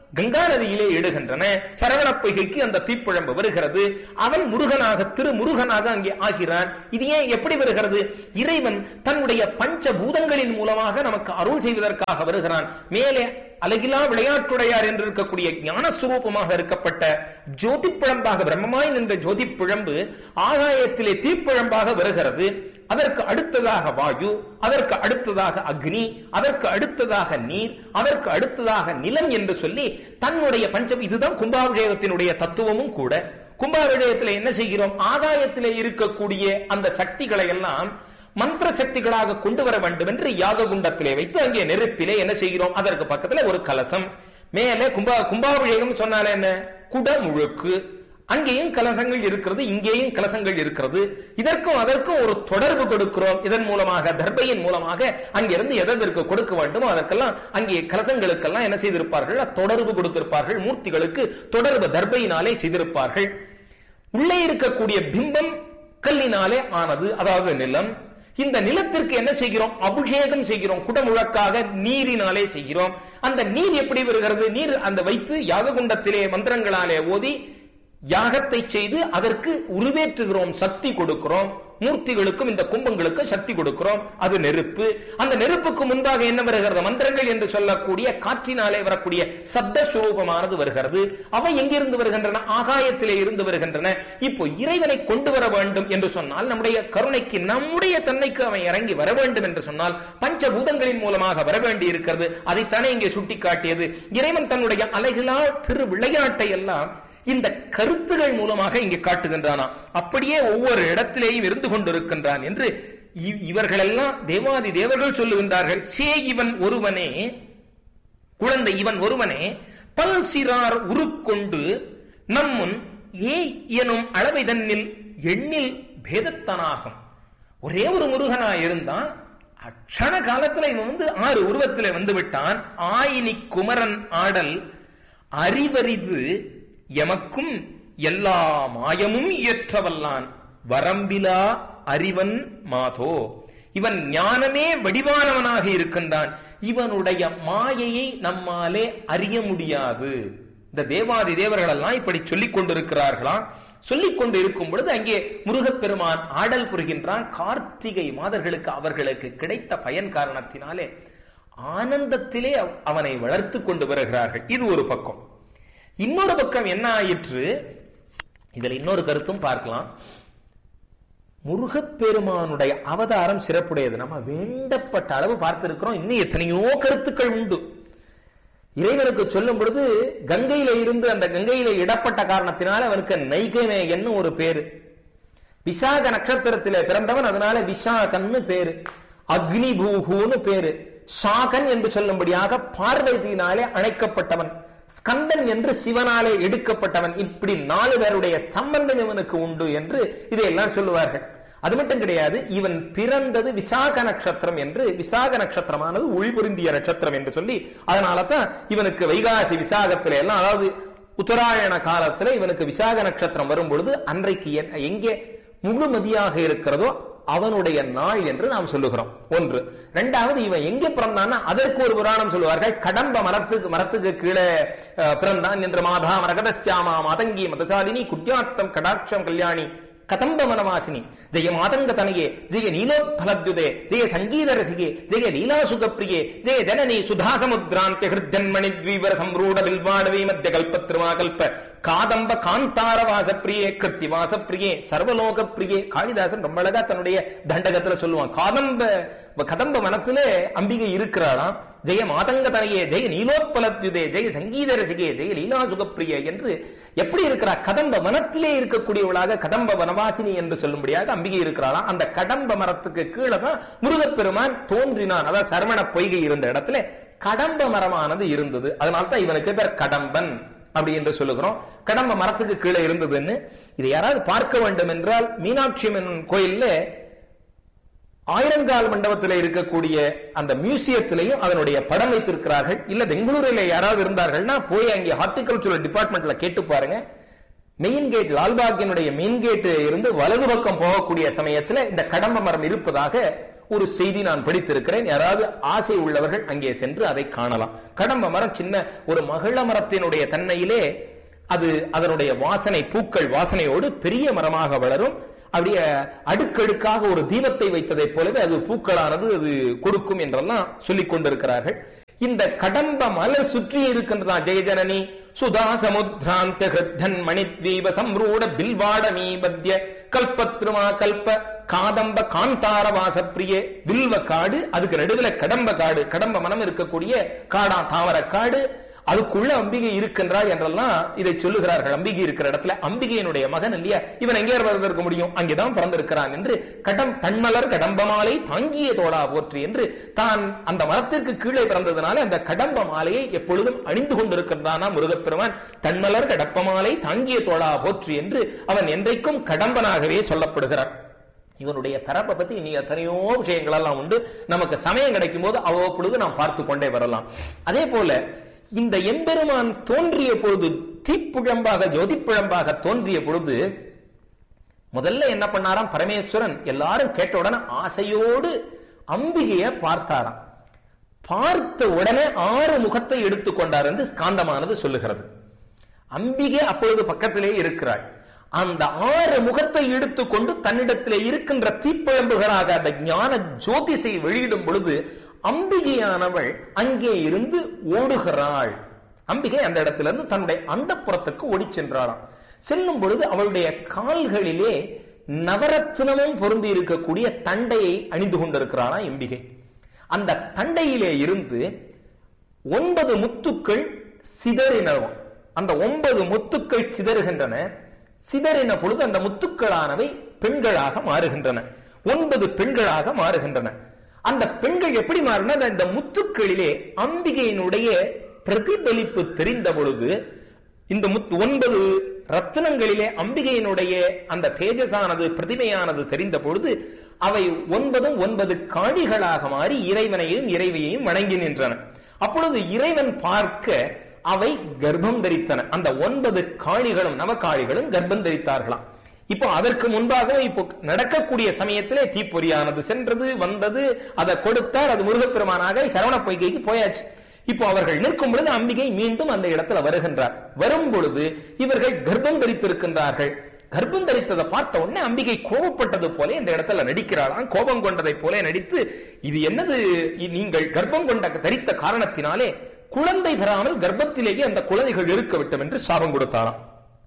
[SPEAKER 6] கங்கா நதியிலே இடுகின்றன சரவண பொய்கைக்கு அந்த தீப்பிழம்பு வருகிறது அவன் முருகனாக திரு முருகனாக அங்கே ஆகிறான் இது ஏன் எப்படி வருகிறது இறைவன் தன்னுடைய பஞ்ச பூதங்களின் மூலமாக நமக்கு அருள் செய்வதற்காக வருகிறான் மேலே அழகிலா விளையாட்டுடையார் என்று இருக்கக்கூடிய ஞான சுரூபமாக இருக்கப்பட்ட ஜோதி பிழம்பாக பிரம்மமாய் நின்ற ஜோதி பிழம்பு ஆகாயத்திலே தீப்பிழம்பாக வருகிறது அதற்கு அடுத்ததாக வாயு அதற்கு அடுத்ததாக அக்னி அதற்கு அடுத்ததாக நீர் அதற்கு அடுத்ததாக நிலம் என்று சொல்லி தன்னுடைய பஞ்சம் இதுதான் கும்பாபிஷேகத்தினுடைய தத்துவமும் கூட கும்பாபிஷேகத்தில் என்ன செய்கிறோம் ஆகாயத்திலே இருக்கக்கூடிய அந்த சக்திகளை எல்லாம் மந்திர சக்திகளாக கொண்டு வர வேண்டும் என்று யாக குண்டத்திலே வைத்து அங்கே நெருப்பிலே என்ன செய்கிறோம் அதற்கு பக்கத்துல ஒரு கலசம் மேலே கும்பா கும்பாபிஷேகம் சொன்னாலே என்ன குடமுழுக்கு அங்கேயும் கலசங்கள் இருக்கிறது இங்கேயும் கலசங்கள் இருக்கிறது இதற்கும் அதற்கும் ஒரு தொடர்பு கொடுக்கிறோம் இதன் மூலமாக தர்பையின் மூலமாக அங்கிருந்து எதற்கு கொடுக்க வேண்டுமோ அதற்கெல்லாம் அங்கே கலசங்களுக்கெல்லாம் என்ன செய்திருப்பார்கள் தொடர்பு கொடுத்திருப்பார்கள் மூர்த்திகளுக்கு தொடர்பு தர்பையினாலே செய்திருப்பார்கள் உள்ளே இருக்கக்கூடிய பிம்பம் கல்லினாலே ஆனது அதாவது நிலம் இந்த நிலத்திற்கு என்ன செய்கிறோம் அபிஷேகம் செய்கிறோம் குடமுழக்காக நீரினாலே செய்கிறோம் அந்த நீர் எப்படி வருகிறது நீர் அந்த வைத்து யாககுண்டத்திலே மந்திரங்களாலே ஓதி யாகத்தை செய்து அதற்கு உருவேற்றுகிறோம் சக்தி கொடுக்கிறோம் மூர்த்திகளுக்கும் இந்த கும்பங்களுக்கு சக்தி கொடுக்கிறோம் அது நெருப்பு அந்த நெருப்புக்கு முன்பாக என்ன வருகிறது மந்திரங்கள் என்று சொல்லக்கூடிய காற்றினாலே வரக்கூடிய சப்த சுரூபமானது வருகிறது அவை எங்கிருந்து வருகின்றன ஆகாயத்திலே இருந்து வருகின்றன இப்போ இறைவனை கொண்டு வர வேண்டும் என்று சொன்னால் நம்முடைய கருணைக்கு நம்முடைய தன்னைக்கு அவன் இறங்கி வர வேண்டும் என்று சொன்னால் பஞ்சபூதங்களின் மூலமாக வர வேண்டி இருக்கிறது அதைத்தானே இங்கே சுட்டி காட்டியது இறைவன் தன்னுடைய அலைகளா திரு விளையாட்டை எல்லாம் இந்த கருத்துகள் மூலமாக இங்கே காட்டுகின்றானா அப்படியே ஒவ்வொரு இடத்திலேயும் இருந்து கொண்டிருக்கின்றான் என்று இ- இவர்களெல்லாம் தேவாதி தேவர்கள் சொல்லுகின்றார்கள் சே இவன் ஒருவனே குழந்தை இவன் ஒருவனே பல் சிறார் உருக்கொண்டு நம்முன் ஏ எனும் அளவை தன்னில் எண்ணில் பேதத்தனாகும் ஒரே ஒரு முருகனா இருந்தா அக்ஷண காலத்துல இவன் வந்து ஆறு உருவத்திலே வந்து விட்டான் ஆயினி குமரன் ஆடல் அறிவரிது எமக்கும் எல்லா மாயமும் இயற்றவல்லான் வரம்பிலா அறிவன் மாதோ இவன் ஞானமே வடிவானவனாக இருக்கின்றான் இவனுடைய மாயையை நம்மாலே அறிய முடியாது இந்த தேவாதி தேவர்கள் எல்லாம் இப்படி சொல்லிக் கொண்டிருக்கிறார்களாம் சொல்லிக் கொண்டு இருக்கும் பொழுது அங்கே முருகப்பெருமான் ஆடல் புரிகின்றான் கார்த்திகை மாதர்களுக்கு அவர்களுக்கு கிடைத்த பயன் காரணத்தினாலே ஆனந்தத்திலே அவ- அவனை வளர்த்து கொண்டு வருகிறார்கள் இது ஒரு பக்கம் இன்னொரு பக்கம் என்ன ஆயிற்று இதுல இன்னொரு கருத்தும் பார்க்கலாம் முருகப்பெருமானுடைய அவதாரம் சிறப்புடையது நம்ம வேண்டப்பட்ட அளவு பார்த்திருக்கிறோம் இன்னும் எத்தனையோ கருத்துக்கள் உண்டு இறைவனுக்கு சொல்லும் பொழுது கங்கையில இருந்து அந்த கங்கையில இடப்பட்ட காரணத்தினால அவனுக்கு நைகமேயன்னு ஒரு பேரு விசாக நட்சத்திரத்திலே பிறந்தவன் அதனால விசாகன்னு பேரு அக்னி பூகுன்னு பேரு சாகன் என்று சொல்லும்படியாக பார்வதியினாலே அணைக்கப்பட்டவன் ஸ்கந்தன் என்று சிவனாலே எடுக்கப்பட்டவன் இப்படி நாலு பேருடைய சம்பந்தம் இவனுக்கு உண்டு என்று இதையெல்லாம் சொல்லுவார்கள் அது மட்டும் கிடையாது இவன் பிறந்தது விசாக நட்சத்திரம் என்று விசாக நட்சத்திரமானது ஒளிபுரிந்திய நட்சத்திரம் என்று சொல்லி அதனால தான் இவனுக்கு வைகாசி விசாகத்தில எல்லாம் அதாவது உத்தராயண காலத்துல இவனுக்கு விசாக நட்சத்திரம் வரும் பொழுது அன்றைக்கு என்ன- எங்கே முழுமதியாக இருக்கிறதோ அவனுடைய நாள் என்று நாம் சொல்லுகிறோம் ஒன்று இரண்டாவது இவன் எங்கே பிறந்தான்னா அதற்கு ஒரு புராணம் சொல்லுவார்கள் கடம்ப மரத்துக்கு மரத்துக்கு கீழே அஹ், பிறந்தான் என்று மாதா மரகதஸ்யாமா மாதங்கி மதசாலினி குட்யாத்தம் கடாட்சம் கல்யாணி கதம்ப மனவாசினி ஜெய மாதங்க தனயே ஜெய நீலோத்பலத்யுதே ஜெய சங்கீத ரசிகே ஜெய லீலா சுகப்பிரியே ஜெய ஜனனி சுதா சமுத்ராந்திய ஹிருத்தன்மணி த்வீவர சம்ரூட வில்வாடவே மத்திய கல்பத்ருவா கல்ப காதம்ப காந்தார வாசப்பிரியே கிருத்தி வாசப்பிரியே சர்வலோக பிரியே காளிதாசன் ரொம்ப அழகா தன்னுடைய தண்டகத்துல சொல்லுவான் காதம்ப கதம்ப வனத்துல அம்பிகை இருக்கிறாளாம் ஜெய மாதங்க தனையே ஜெய நீலோத்பலத்யுதே ஜெய சங்கீத ரசிகே ஜெய லீலா சுகப்பிரியே என்று எப்படி இருக்கிறா கதம்ப வனத்திலே இருக்கக்கூடியவளாக கடம்ப வனவாசினி என்று சொல்லும்படியாக அம்பிகை இருக்கிறாளாம் அந்த கடம்ப மரத்துக்கு கீழே தான் முருகப்பெருமான் தோன்றினான் அதாவது சரவண பொய்கை இருந்த இடத்துல கடம்ப மரமானது இருந்தது அதனால தான் இவனுக்கு பேர் கடம்பன் அப்படி என்று சொல்லுகிறோம் கடம்ப மரத்துக்கு கீழே இருந்ததுன்னு இதை யாராவது பார்க்க வேண்டும் என்றால் மீனாட்சி அம்மன் கோயில்ல ஆயிரங்கால் மண்டபத்தில் இருக்கக்கூடிய அந்த மியூசியத்திலையும் அதனுடைய படம் வைத்திருக்கிறார்கள் இல்ல பெங்களூரில் யாராவது இருந்தார்கள்னா போய் அங்கே ஹார்டிகல்ச்சரல் டிபார்ட்மெண்ட்ல கேட்டு பாருங்க மெயின் கேட் லால்பாகினுடைய மெயின் கேட் இருந்து வலது பக்கம் போகக்கூடிய சமயத்துல இந்த கடம்ப மரம் இருப்பதாக ஒரு செய்தி நான் படித்திருக்கிறேன் யாராவது ஆசை உள்ளவர்கள் அங்கே சென்று அதை காணலாம் கடம்ப மரம் சின்ன ஒரு மகிழ மரத்தினுடைய தன்மையிலே அது அதனுடைய வாசனை பூக்கள் வாசனையோடு பெரிய மரமாக வளரும் அப்படியே அடுக்கடுக்காக ஒரு தீபத்தை வைத்ததைப் போலவே அது பூக்களானது அது கொடுக்கும் என்றெல்லாம் சொல்லிக் கொண்டிருக்கிறார்கள் இந்த கடம்ப மலர் சுற்றி இருக்கின்றதா ஜெயஜனனி சுதா சமுத்ராந்த ஹிருத்தன் மணித்வீப சம்ரூட பில்வாடமீ பத்ய கல்பத்ருமா கல்ப காதம்ப காந்தார வாசப்பிரியே வில்வ காடு அதுக்கு நடுவுல கடம்ப காடு கடம்ப மனம் இருக்கக்கூடிய காடா தாவர காடு அதுக்குள்ள அம்பிகை இருக்கின்றாள் என்றெல்லாம் இதை சொல்லுகிறார்கள் அம்பிகை இருக்கிற இடத்துல அம்பிகையினுடைய மகன் இல்லையா இவன் எங்கே பிறந்திருக்க முடியும் அங்கேதான் பிறந்திருக்கிறான் என்று கடம் தன்மலர் கடம்ப மாலை தாங்கிய தோடா போற்றி என்று தான் அந்த மரத்திற்கு கீழே பிறந்ததுனால அந்த கடம்ப மாலையை எப்பொழுதும் அணிந்து கொண்டிருக்கின்றானா முருகப்பெருமான் தன்மலர் கடப்ப மாலை தாங்கிய தோடா போற்றி என்று அவன் என்றைக்கும் கடம்பனாகவே சொல்லப்படுகிறான் இவனுடைய பிறப்பை பத்தி இனி எத்தனையோ விஷயங்கள் எல்லாம் உண்டு நமக்கு சமயம் கிடைக்கும் போது அவ்வப்பொழுது நாம் பார்த்து கொண்டே வரலாம் அதே போல இந்த எம்பெருமான் தோன்றிய பொழுது தீப்புழம்பாக ஜோதிப்புழம்பாக தோன்றிய பொழுது முதல்ல என்ன பண்ணாராம் பரமேஸ்வரன் எல்லாரும் கேட்ட உடனே ஆசையோடு அம்பிகைய பார்த்தாராம் பார்த்த உடனே ஆறு முகத்தை எடுத்துக்கொண்டார் என்று ஸ்காந்தமானது சொல்லுகிறது அம்பிகை அப்பொழுது பக்கத்திலே இருக்கிறாள் அந்த ஆறு முகத்தை எடுத்துக்கொண்டு தன்னிடத்திலே இருக்கின்ற தீப்பிழம்புகளாக அந்த ஞான ஜோதிஷை வெளியிடும் பொழுது அம்பிகையானவள் அங்கே இருந்து ஓடுகிறாள் அம்பிகை அந்த இடத்திலிருந்து தன்னுடைய அந்த புறத்துக்கு ஓடி சென்றாளாம் செல்லும் பொழுது அவளுடைய கால்களிலே நவரத்னமும் பொருந்தி இருக்கக்கூடிய தண்டையை அணிந்து கொண்டிருக்கிறாளாம் அம்பிகை அந்த தண்டையிலே இருந்து ஒன்பது முத்துக்கள் சிதறினவும் அந்த ஒன்பது முத்துக்கள் சிதறுகின்றன சிதறின பொழுது அந்த முத்துக்களானவை பெண்களாக மாறுகின்றன ஒன்பது பெண்களாக மாறுகின்றன அந்த பெண்கள் எப்படி மாறின இந்த முத்துக்களிலே அம்பிகையினுடைய பிரதிபலிப்பு தெரிந்த பொழுது இந்த முத்து ஒன்பது ரத்தினங்களிலே அம்பிகையினுடைய அந்த தேஜஸானது பிரதிமையானது தெரிந்த பொழுது அவை ஒன்பதும் ஒன்பது காணிகளாக மாறி இறைவனையும் இறைவையையும் வணங்கி நின்றன அப்பொழுது இறைவன் பார்க்க அவை கர்ப்பம் தரித்தன அந்த ஒன்பது காணிகளும் நவகாணிகளும் கர்ப்பம் தரித்தார்களாம் இப்போ அதற்கு முன்பாக இப்போ நடக்கக்கூடிய சமயத்திலே தீப்பொறியானது சென்றது வந்தது அதை கொடுத்தார் அது முருகப்பெருமானாக சரவண பொய்கைக்கு போயாச்சு இப்போ அவர்கள் நிற்கும் பொழுது அம்பிகை மீண்டும் அந்த இடத்துல வருகின்றார் வரும் பொழுது இவர்கள் கர்ப்பம் தரித்திருக்கின்றார்கள் கர்ப்பம் தரித்ததை பார்த்த உடனே அம்பிகை கோபப்பட்டது போல இந்த இடத்துல நடிக்கிறாளாம் கோபம் கொண்டதை போல நடித்து இது என்னது நீங்கள் கர்ப்பம் கொண்ட தரித்த காரணத்தினாலே குழந்தை பெறாமல் கர்ப்பத்திலேயே அந்த குழந்தைகள் இருக்க விட்டும் என்று சாபம் கொடுத்தாராம்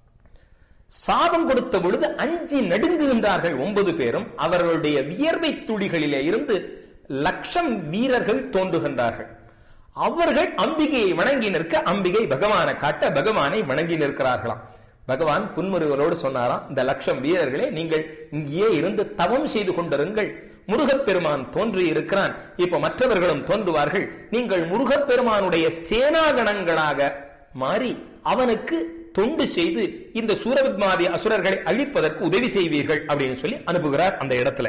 [SPEAKER 6] சாபம் கொடுத்த பொழுது அஞ்சி நடுங்குகின்றார்கள் ஒன்பது பேரும் அவர்களுடைய வியர்வை துளிகளிலே இருந்து லட்சம் வீரர்கள் தோன்றுகின்றார்கள் அவர்கள் அம்பிகையை வணங்கி நிற்க அம்பிகை பகவானை காட்ட பகவானை வணங்கி நிற்கிறார்களாம் பகவான் புன்முறுவலோடு சொன்னாராம் இந்த லட்சம் வீரர்களே நீங்கள் இங்கேயே இருந்து தவம் செய்து கொண்டிருங்கள் முருகப்பெருமான் தோன்றி இருக்கிறான் இப்ப மற்றவர்களும் தோன்றுவார்கள் நீங்கள் முருகப்பெருமானுடைய சேனாகணங்களாக மாறி அவனுக்கு தொண்டு செய்து இந்த சூரபத்மாதி அசுரர்களை அழிப்பதற்கு உதவி செய்வீர்கள் அப்படின்னு சொல்லி அனுப்புகிறார் அந்த இடத்துல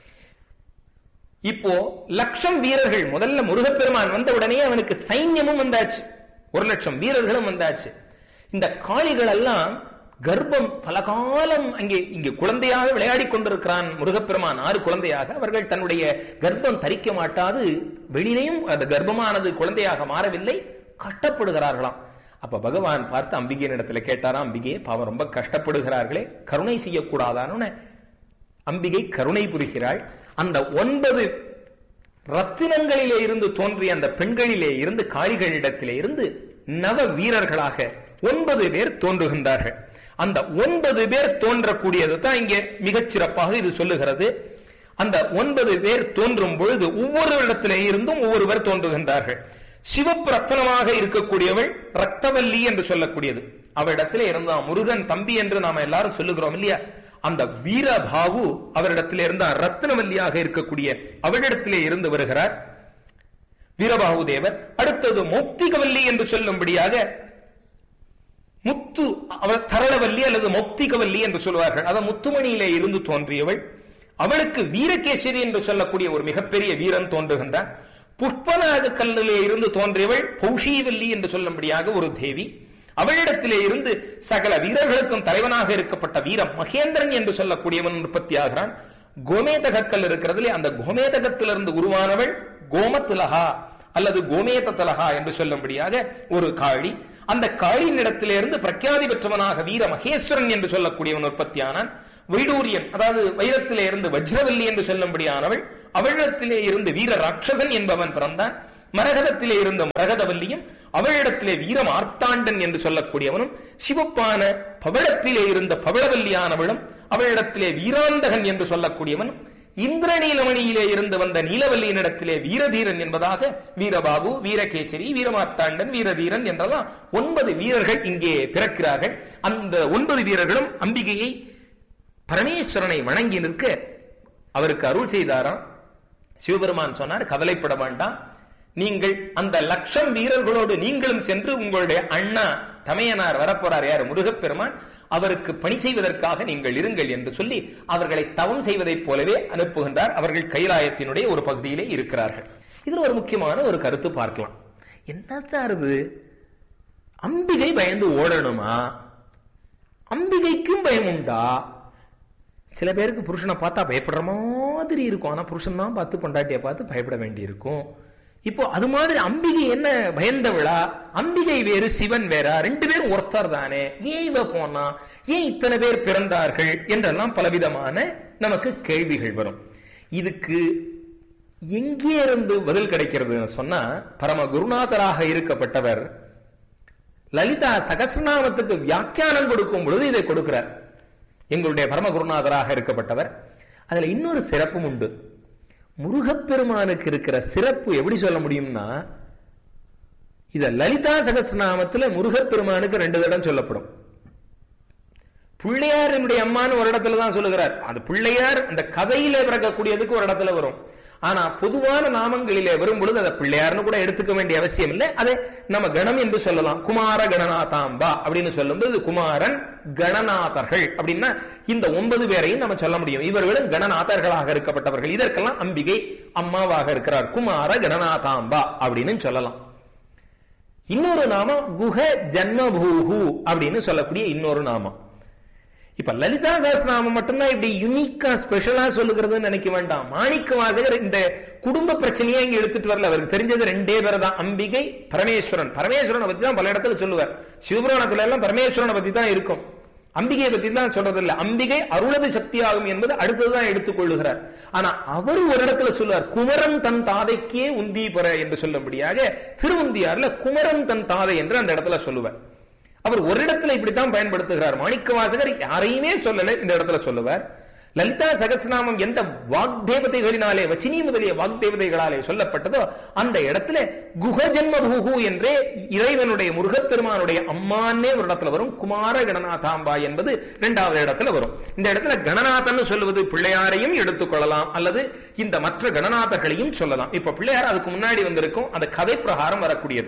[SPEAKER 6] இப்போ லட்சம் வீரர்கள் முதல்ல முருகப்பெருமான் வந்த உடனே அவனுக்கு சைன்யமும் வந்தாச்சு ஒரு லட்சம் வீரர்களும் வந்தாச்சு இந்த காளிகள் எல்லாம் கர்ப்பம் பல காலம் அங்கே இங்கே குழந்தையாக விளையாடி கொண்டிருக்கிறான் முருகப்பெருமான் ஆறு குழந்தையாக அவர்கள் தன்னுடைய கர்ப்பம் தரிக்க மாட்டாது வெளியிலையும் அந்த கர்ப்பமானது குழந்தையாக மாறவில்லை கஷ்டப்படுகிறார்களாம் அப்ப பகவான் பார்த்து அம்பிகையின் இடத்துல கேட்டாராம் அம்பிகையே பாவம் ரொம்ப கஷ்டப்படுகிறார்களே கருணை செய்யக்கூடாதான்னு அம்பிகை கருணை புரிகிறாள் அந்த ஒன்பது ரத்தினங்களிலே இருந்து தோன்றிய அந்த பெண்களிலே இருந்து காளிகளிடத்திலே இருந்து நவ வீரர்களாக ஒன்பது பேர் தோன்றுகின்றார்கள் அந்த ஒன்பது பேர் தோன்றக்கூடியது தான் இங்கே மிகச் சிறப்பாக இது சொல்லுகிறது அந்த ஒன்பது பேர் தோன்றும் பொழுது ஒவ்வொரு இடத்திலே இருந்தும் ஒவ்வொருவர் தோன்றுகின்றார்கள் சிவப்பு ரத்தனமாக இருக்கக்கூடியவள் ரத்தவல்லி என்று சொல்லக்கூடியது அவரிடத்திலே இருந்தான் முருகன் தம்பி என்று நாம எல்லாரும் சொல்லுகிறோம் இல்லையா அந்த வீரபாகு அவரிடத்திலே இருந்தான் ரத்னவல்லியாக இருக்கக்கூடிய அவரிடத்திலே இருந்து வருகிறார் வீரபாகு தேவர் அடுத்தது மௌக்திகவல்லி என்று சொல்லும்படியாக முத்து அவர் தரளவல்லி அல்லது மௌக்திகவல்லி என்று சொல்வார்கள் அத முத்துமணியிலே இருந்து தோன்றியவள் அவளுக்கு வீரகேசரி என்று சொல்லக்கூடிய ஒரு மிகப்பெரிய வீரன் தோன்றுகின்றான் புஷ்பநாக கல்லிலே இருந்து தோன்றியவள் பௌஷீவல்லி என்று சொல்லும்படியாக ஒரு தேவி அவளிடத்திலே இருந்து சகல வீரர்களுக்கும் தலைவனாக இருக்கப்பட்ட வீரம் மகேந்திரன் என்று சொல்லக்கூடியவன் உற்பத்தி ஆகிறான் கோமேதகக்கல் இருக்கிறதுல அந்த கோமேதகத்திலிருந்து உருவானவள் கோமத்திலகா அல்லது கோமேதலகா என்று சொல்லும்படியாக ஒரு காளி அந்த காளியின் இடத்திலிருந்து பிரக்யாதி பெற்றவனாக வீர மகேஸ்வரன் என்று சொல்லக்கூடியவன் உற்பத்தியானான் வைடூரியன் அதாவது வைரத்திலே இருந்து வஜ்ரவல்லி என்று சொல்லும்படியானவள் அவளிடத்திலே இருந்து வீர ராட்சசன் என்பவன் பிறந்தான் மரகதத்திலே இருந்த மரகதவல்லியும் அவளிடத்திலே வீர மார்த்தாண்டன் என்று சொல்லக்கூடியவனும் சிவப்பான பவளத்திலே இருந்த பவளவல்லியானவளும் அவளிடத்திலே வீராந்தகன் என்று சொல்லக்கூடியவனும் இந்திரநீலமணியிலே இருந்து வந்த நீலவல்லியினிடத்திலே வீரதீரன் என்பதாக வீரபாபு வீரகேசரி வீரமார்த்தாண்டன் வீரதீரன் என்றெல்லாம் ஒன்பது வீரர்கள் இங்கே பிறக்கிறார்கள் அந்த ஒன்பது வீரர்களும் அம்பிகையை பரமேஸ்வரனை வணங்கி நிற்க அவருக்கு அருள் செய்தாராம் சிவபெருமான் சொன்னார் கவலைப்பட வேண்டாம் நீங்கள் அந்த லட்சம் வீரர்களோடு நீங்களும் சென்று உங்களுடைய அண்ணா தமையனார் வரப்போறார் யார் முருகப்பெருமான் அவருக்கு பணி செய்வதற்காக நீங்கள் இருங்கள் என்று சொல்லி அவர்களை தவம் செய்வதைப் போலவே அனுப்புகின்றார் அவர்கள் கைலாயத்தினுடைய ஒரு பகுதியிலே இருக்கிறார்கள் இதுல ஒரு முக்கியமான ஒரு கருத்து பார்க்கலாம் என்ன சார் இது அம்பிகை பயந்து ஓடணுமா அம்பிகைக்கும் பயம் உண்டா சில பேருக்கு புருஷனை பார்த்தா பயப்படுற மாதிரி இருக்கும் ஆனா புருஷன் தான் பார்த்து பொண்டாட்டியை பார்த்து பயப்பட வேண்டி இருக்கும் இப்போ அது மாதிரி அம்பிகை என்ன பயந்தவளா அம்பிகை வேறு சிவன் வேறா ரெண்டு பேரும் ஒருத்தர் தானே ஏன் இவ போனா ஏன் இத்தனை பேர் பிறந்தார்கள் என்றெல்லாம் பலவிதமான நமக்கு கேள்விகள் வரும் இதுக்கு எங்கே இருந்து பதில் கிடைக்கிறதுன்னு சொன்னா பரம குருநாதராக இருக்கப்பட்டவர் லலிதா சகசிரநாமத்துக்கு வியாக்கியானம் கொடுக்கும் பொழுது இதை கொடுக்கிறார் எங்களுடைய பரம குருநாதராக இருக்கப்பட்டவர் அதுல இன்னொரு சிறப்பும் உண்டு முருகப்பெருமானுக்கு இருக்கிற சிறப்பு எப்படி சொல்ல முடியும்னா இத லலிதா சகசிரநாமத்துல முருகப்பெருமானுக்கு ரெண்டு தடம் சொல்லப்படும் பிள்ளையார் என்னுடைய அம்மான்னு ஒரு இடத்துல தான் சொல்லுகிறார் அந்த பிள்ளையார் அந்த கதையில பிறக்கக்கூடியதுக்கு ஒரு இடத்துல வரும் ஆனா பொதுவான நாமங்களிலே வரும் பொழுது அதை பிள்ளையார்னு கூட எடுத்துக்க வேண்டிய அவசியம் இல்லை அதை நம்ம கணம் என்று சொல்லலாம் குமார கணநாதாம்பா அப்படின்னு சொல்லும்போது குமாரன் கணநாதர்கள் அப்படின்னா இந்த ஒன்பது பேரையும் நம்ம சொல்ல முடியும் இவர்களும் கணநாதர்களாக இருக்கப்பட்டவர்கள் இதற்கெல்லாம் அம்பிகை அம்மாவாக இருக்கிறார் குமார கணநாதாம்பா அப்படின்னு சொல்லலாம் இன்னொரு நாமம் குஹ ஜன்மபூஹு அப்படின்னு சொல்லக்கூடிய இன்னொரு நாமம் இப்ப லலிதா சஹஸ்ரநாமம் மட்டும்தான் இப்படி யுனிக்கா ஸ்பெஷலா சொல்லுகிறதுன்னு நினைக்க வேண்டாம் மாணிக்க வாசகர் இந்த குடும்ப பிரச்சனையை இங்க எடுத்துட்டு வரல அவருக்கு தெரிஞ்சது ரெண்டே பேர் தான் அம்பிகை பரமேஸ்வரன் பரமேஸ்வரனை பத்தி தான் பல இடத்துல சொல்லுவார் சிவபுராணத்துல எல்லாம் பரமேஸ்வரனை பத்தி தான் இருக்கும் அம்பிகையை பத்தி தான் சொல்றது இல்ல அம்பிகை அருளது சக்தியாகும் என்பது அடுத்ததுதான் எடுத்துக் கொள்ளுகிறார் ஆனா அவர் ஒரு இடத்துல சொல்லுவார் குமரன் தன் தாதைக்கே உந்தி பெற என்று சொல்லும்படியாக திருவுந்தியார்ல குமரன் தன் தாதை என்று அந்த இடத்துல சொல்லுவார் அவர் ஒரு இடத்துல இப்படித்தான் பயன்படுத்துகிறார் மாணிக்க வாசகர் யாரையுமே சொல்லல இந்த இடத்துல சொல்லுவார் லலிதா சகசிரநாமம் எந்த வாக்தேவதைகளினாலே வச்சினி முதலிய வாக்தேவதைகளாலே சொல்லப்பட்டதோ அந்த இடத்துல குகஜன்ம பூகு என்றே இறைவனுடைய முருகப்பெருமானுடைய அம்மானே ஒரு இடத்துல வரும் குமார கணநாதாம்பா என்பது இரண்டாவது இடத்துல வரும் இந்த இடத்துல கணநாதன் சொல்லுவது பிள்ளையாரையும் எடுத்துக்கொள்ளலாம் அல்லது இந்த மற்ற கணநாதர்களையும் சொல்லலாம் இப்ப பிள்ளையார் அதுக்கு முன்னாடி வந்திருக்கும் அந்த கதை பிரகாரம் வரக்கூடியது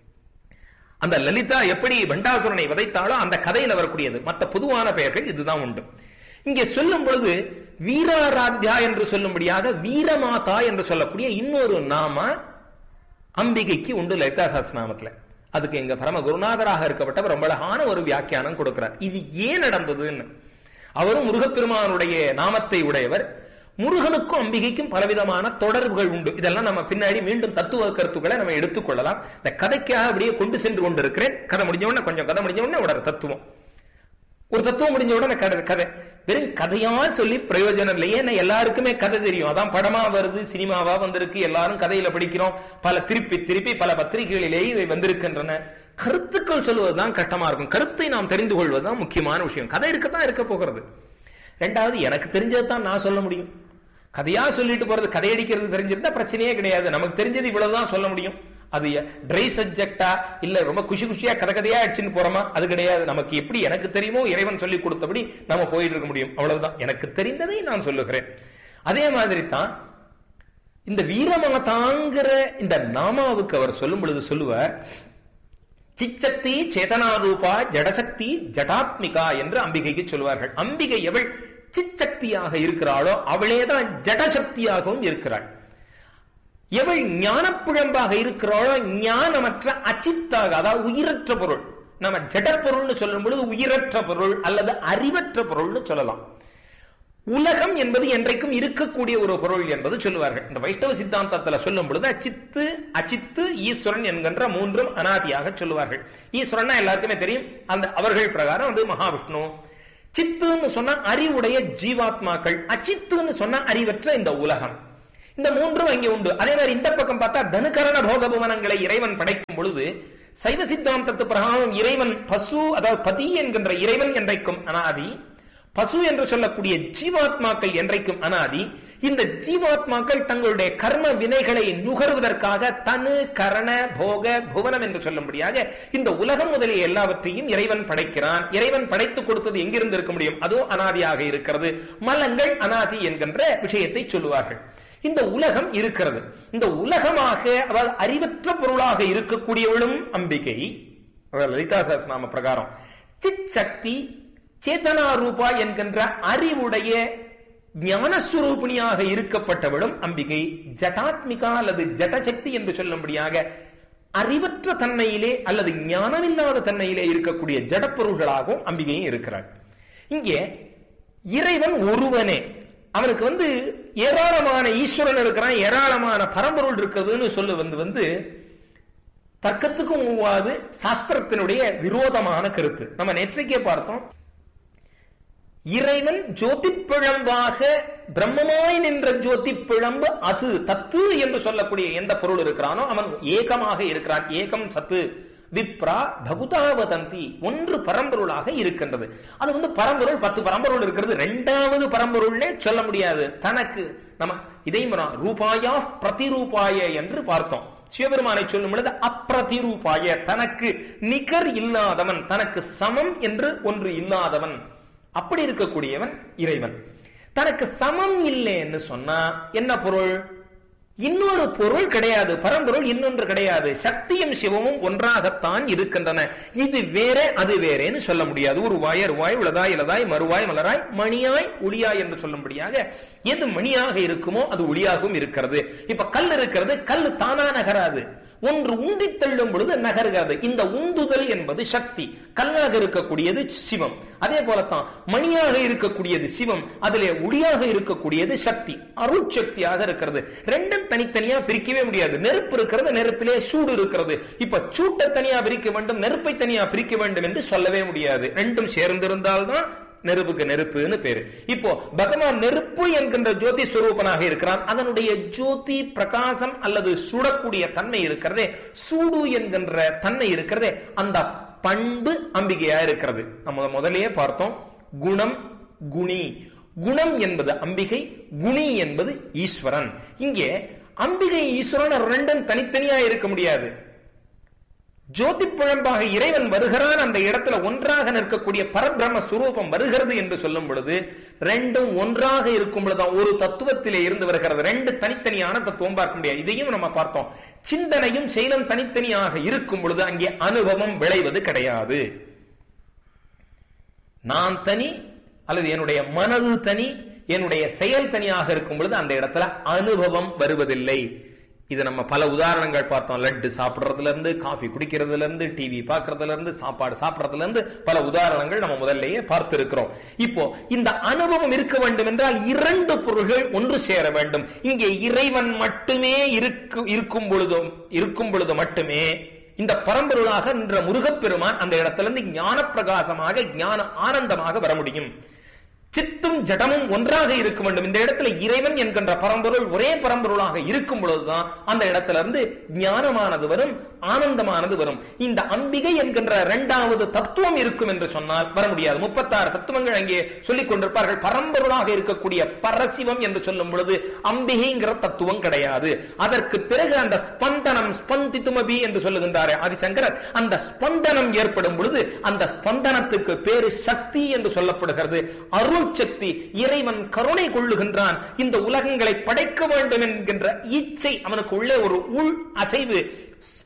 [SPEAKER 6] அந்த லலிதா எப்படி பண்டாசுரனை விதைத்தாலோ அந்த கதையில வரக்கூடியது மற்ற பொதுவான பெயர்கள் இதுதான் உண்டு இங்கே சொல்லும் பொழுது வீராராத்யா என்று சொல்லும்படியாக வீரமாதா என்று சொல்லக்கூடிய இன்னொரு நாம அம்பிகைக்கு உண்டு லலிதா சாஸ்திரநாமத்துல அதுக்கு எங்க பரம குருநாதராக இருக்கப்பட்டவர் ரொம்ப அழகான ஒரு வியாக்கியானம் கொடுக்கிறார் இது ஏன் நடந்ததுன்னு அவரும் முருகப்பெருமானுடைய நாமத்தை உடையவர் முருகனுக்கும் அம்பிகைக்கும் பலவிதமான தொடர்புகள் உண்டு இதெல்லாம் நம்ம பின்னாடி மீண்டும் தத்துவ கருத்துக்களை நம்ம எடுத்துக்கொள்ளலாம் இந்த கதைக்காக அப்படியே கொண்டு சென்று கொண்டிருக்கிறேன் கதை முடிஞ்ச உடனே கொஞ்சம் கதை முடிஞ்ச உடனே உடனே தத்துவம் ஒரு தத்துவம் முடிஞ்ச உடனே கதை கதை வெறும் கதையா சொல்லி பிரயோஜனம் இல்லை ஏன்னா எல்லாருக்குமே கதை தெரியும் அதான் படமா வருது சினிமாவா வந்திருக்கு எல்லாரும் கதையில படிக்கிறோம் பல திருப்பி திருப்பி பல பத்திரிகைகளிலேயே இவை வந்திருக்கின்றன கருத்துக்கள் சொல்வதுதான் கஷ்டமா இருக்கும் கருத்தை நாம் தெரிந்து கொள்வதுதான் முக்கியமான விஷயம் கதை இருக்கத்தான் இருக்க போகிறது ரெண்டாவது எனக்கு தெரிஞ்சது தான் நான் சொல்ல முடியும் கதையா சொல்லிட்டு போறது கதையடிக்கிறது தெரிஞ்சிருந்தா பிரச்சனையே கிடையாது நமக்கு தெரிஞ்சது இவ்வளவுதான் சொல்ல முடியும் அது ட்ரை சப்ஜெக்டா இல்ல ரொம்ப குஷி குஷியா கதை கதையா அடிச்சுன்னு போறோமா அது கிடையாது நமக்கு எப்படி எனக்கு தெரியுமோ இறைவன் சொல்லி கொடுத்தபடி நம்ம போயிட்டு இருக்க முடியும் அவ்வளவுதான் எனக்கு தெரிந்ததை நான் சொல்லுகிறேன் அதே மாதிரி தான் இந்த வீரமாதாங்கிற இந்த நாமாவுக்கு அவர் சொல்லும் பொழுது சொல்லுவார் சிச்சக்தி சேதனாரூபா ஜடசக்தி ஜடாத்மிகா என்று அம்பிகைக்கு சொல்வார்கள் அம்பிகை எவள் சிச்சக்தியாக இருக்கிறாளோ அவளேதான் ஜடசக்தியாகவும் இருக்கிறாள் எவள் ஞானப்புழம்பாக இருக்கிறாளோ ஞானமற்ற அச்சித்தாக அதாவது உயிரற்ற பொருள் நம்ம ஜட பொருள்னு சொல்லும் பொழுது உயிரற்ற பொருள் அல்லது அறிவற்ற பொருள்னு சொல்லலாம் உலகம் என்பது என்றைக்கும் இருக்கக்கூடிய ஒரு பொருள் என்பது சொல்லுவார்கள் இந்த வைஷ்ணவ சித்தாந்தத்துல சொல்லும் பொழுது அச்சித்து அச்சித்து ஈஸ்வரன் என்கின்ற மூன்றும் அனாதியாக சொல்லுவார்கள் ஈஸ்வரன் எல்லாருக்குமே தெரியும் அந்த அவர்கள் பிரகாரம் அது மகாவிஷ்ணு சித்துன்னு சொன்னா அறிவுடைய ஜீவாத்மாக்கள் அச்சித்துன்னு சொன்னா அறிவற்ற இந்த உலகம் இந்த மூன்றும் அங்கே உண்டு அதே மாதிரி இந்த பக்கம் பார்த்தா தனுகரண போக புவனங்களை இறைவன் படைக்கும் பொழுது சைவ சித்தாந்தத்து பிரகாரம் இறைவன் பசு அதாவது பதி என்கின்ற இறைவன் என்றைக்கும் அனாதி பசு என்று சொல்லக்கூடிய ஜீவாத்மாக்கள் என்றைக்கும் அனாதி இந்த ஜீவாத்மாக்கள் தங்களுடைய கர்ம வினைகளை நுகர்வதற்காக தனு கரண போக புவனம் என்று சொல்லும்படியாக இந்த உலகம் முதலிய எல்லாவற்றையும் இறைவன் படைக்கிறான் இறைவன் படைத்து கொடுத்தது எங்கிருந்து இருக்க முடியும் அதுவும் அனாதியாக இருக்கிறது மலங்கள் அனாதி என்கின்ற விஷயத்தை சொல்லுவார்கள் இந்த உலகம் இருக்கிறது இந்த உலகமாக அதாவது அறிவற்ற பொருளாக இருக்கக்கூடியவளும் அம்பிகை அதாவது லலிதா சஹஸ்ரநாம பிரகாரம் சித் சக்தி சேதனா ரூபா என்கின்ற அறிவுடைய ஞானஸ்வரூபிணியாக இருக்கப்பட்டவளும் அம்பிகை ஜட்டாத்மிகா அல்லது ஜடசக்தி என்று சொல்லும்படியாக அறிவற்ற தன்மையிலே அல்லது ஞானமில்லாத தன்மையிலே இருக்கக்கூடிய ஜடப்பொருள்களாகவும் அம்பிகையும் இருக்கிறாள் இங்கே இறைவன் ஒருவனே அவனுக்கு வந்து ஏராளமான ஈஸ்வரன் இருக்கிறான் ஏராளமான பரம்பொருள் இருக்குதுன்னு சொல்லு வந்து வந்து தர்க்கத்துக்கும் ஒவ்வாது சாஸ்திரத்தினுடைய விரோதமான கருத்து நம்ம நேற்றைக்கே பார்த்தோம் இறைவன் ஜோதி பிழம்பாக பிரம்மமாய் நின்ற ஜோதி பிழம்பு அது தத்து என்று சொல்லக்கூடிய எந்த பொருள் இருக்கிறானோ அவன் ஏகமாக இருக்கிறான் ஏகம் சத்து விப்ரா பகுதாவதந்தி ஒன்று பரம்பொருளாக இருக்கின்றது அது வந்து பரம்பொருள் பத்து பரம்பொருள் இருக்கிறது ரெண்டாவது பரம்பொருள்னே சொல்ல முடியாது தனக்கு நம்ம இதையும் ரூபாயா பிரதிரூபாய என்று பார்த்தோம் சிவபெருமானை சொல்லும் பொழுது அப்பிரதிரூபாய தனக்கு நிகர் இல்லாதவன் தனக்கு சமம் என்று ஒன்று இல்லாதவன் அப்படி இருக்கக்கூடியவன் இறைவன் தனக்கு சமம் இல்லைன்னு சொன்னா என்ன பொருள் இன்னொரு பொருள் கிடையாது பரம்பொருள் இன்னொன்று கிடையாது சக்தியும் சிவமும் ஒன்றாகத்தான் இருக்கின்றன இது வேற அது வேறேன்னு சொல்ல முடியாது ஒரு வாய் அருவாய் உளதாய் இலதாய் மறுவாய் மலராய் மணியாய் ஒளியாய் என்று சொல்லும்படியாக எது மணியாக இருக்குமோ அது ஒளியாகவும் இருக்கிறது இப்ப கல் இருக்கிறது கல் தானா நகராது ஒன்று உந்தி தள்ளும் பொழுது நகர்கிறது இந்த உந்துதல் என்பது சக்தி கல்லாக இருக்கக்கூடியது சிவம் அதே போலத்தான் மணியாக இருக்கக்கூடியது சிவம் அதிலே ஒளியாக இருக்கக்கூடியது சக்தி அருள் சக்தியாக இருக்கிறது ரெண்டும் தனித்தனியா பிரிக்கவே முடியாது நெருப்பு இருக்கிறது நெருப்பிலே சூடு இருக்கிறது இப்ப சூட்டை தனியா பிரிக்க வேண்டும் நெருப்பை தனியா பிரிக்க வேண்டும் என்று சொல்லவே முடியாது ரெண்டும் சேர்ந்திருந்தால்தான் நெருப்புக்கு நெருப்புன்னு பேரு இப்போ பகவான் நெருப்பு என்கின்ற ஜோதி ஸ்வரூபனாக இருக்கிறான் அதனுடைய ஜோதி பிரகாசம் அல்லது சுடக்கூடிய தன்மை இருக்கிறதே சூடு என்கின்ற தன்மை இருக்கிறதே அந்த பண்பு அம்பிகையா இருக்கிறது நம்ம முதலையே பார்த்தோம் குணம் குணி குணம் என்பது அம்பிகை குணி என்பது ஈஸ்வரன் இங்கே அம்பிகை ஈஸ்வரன் ரெண்டும் தனித்தனியா இருக்க முடியாது ஜோதி புழம்பாக இறைவன் வருகிறான் அந்த இடத்துல ஒன்றாக நிற்கக்கூடிய பரபிரம்ம சுரூபம் வருகிறது என்று சொல்லும் பொழுது ரெண்டும் ஒன்றாக இருக்கும் பொழுதுதான் ஒரு தத்துவத்திலே இருந்து வருகிறது ரெண்டு தனித்தனியான தத்துவம் பார்க்க முடியாது இதையும் நம்ம பார்த்தோம் சிந்தனையும் செயலும் தனித்தனியாக இருக்கும் பொழுது அங்கே அனுபவம் விளைவது கிடையாது நான் தனி அல்லது என்னுடைய மனது தனி என்னுடைய செயல் தனியாக இருக்கும் பொழுது அந்த இடத்துல அனுபவம் வருவதில்லை இது நம்ம பல உதாரணங்கள் பார்த்தோம் லட்டு சாப்பிடுறதுல இருந்து காஃபி குடிக்கிறதுல இருந்து டிவி பார்க்கறதுல இருந்து சாப்பாடு சாப்பிடறதுல இருந்து பல உதாரணங்கள் நம்ம முதல்லயே பார்த்து இருக்கிறோம் இப்போ இந்த அனுபவம் இருக்க வேண்டும் என்றால் இரண்டு பொருள்கள் ஒன்று சேர வேண்டும் இங்கே இறைவன் மட்டுமே இருக்கு இருக்கும் பொழுதும் இருக்கும் பொழுது மட்டுமே இந்த பரம்பொருளாக என்ற முருகப்பெருமான் அந்த இடத்திலிருந்து ஞான பிரகாசமாக ஞான ஆனந்தமாக வர முடியும் சித்தும் ஜடமும் ஒன்றாக இருக்க வேண்டும் இந்த இடத்துல இறைவன் என்கின்ற பரம்பொருள் ஒரே பரம்பொருளாக இருக்கும் பொழுதுதான் அந்த இடத்துல இருந்து ஞானமானது வரும் ஆனந்தமானது வரும் இந்த அம்பிகை என்கின்ற இரண்டாவது தத்துவம் இருக்கும் என்று சொன்னால் வர முடியாது முப்பத்தாறு தத்துவங்கள் அங்கே சொல்லிக் கொண்டிருப்பார்கள் பரம்பொருளாக இருக்கக்கூடிய பரசிவம் என்று சொல்லும் பொழுது அம்பிகைங்கிற தத்துவம் கிடையாது அதற்கு பிறகு அந்த ஸ்பந்தனம் ஸ்பந்தித்துமபி என்று சொல்லுகின்றார் ஆதிசங்கரர் அந்த ஸ்பந்தனம் ஏற்படும் பொழுது அந்த ஸ்பந்தனத்துக்கு பேரு சக்தி என்று சொல்லப்படுகிறது அருள் சக்தி இறைவன் கருணை கொள்ளுகின்றான் இந்த உலகங்களை படைக்க வேண்டும் என்கின்ற ஈச்சை அவனுக்கு உள்ளே ஒரு உள் அசைவு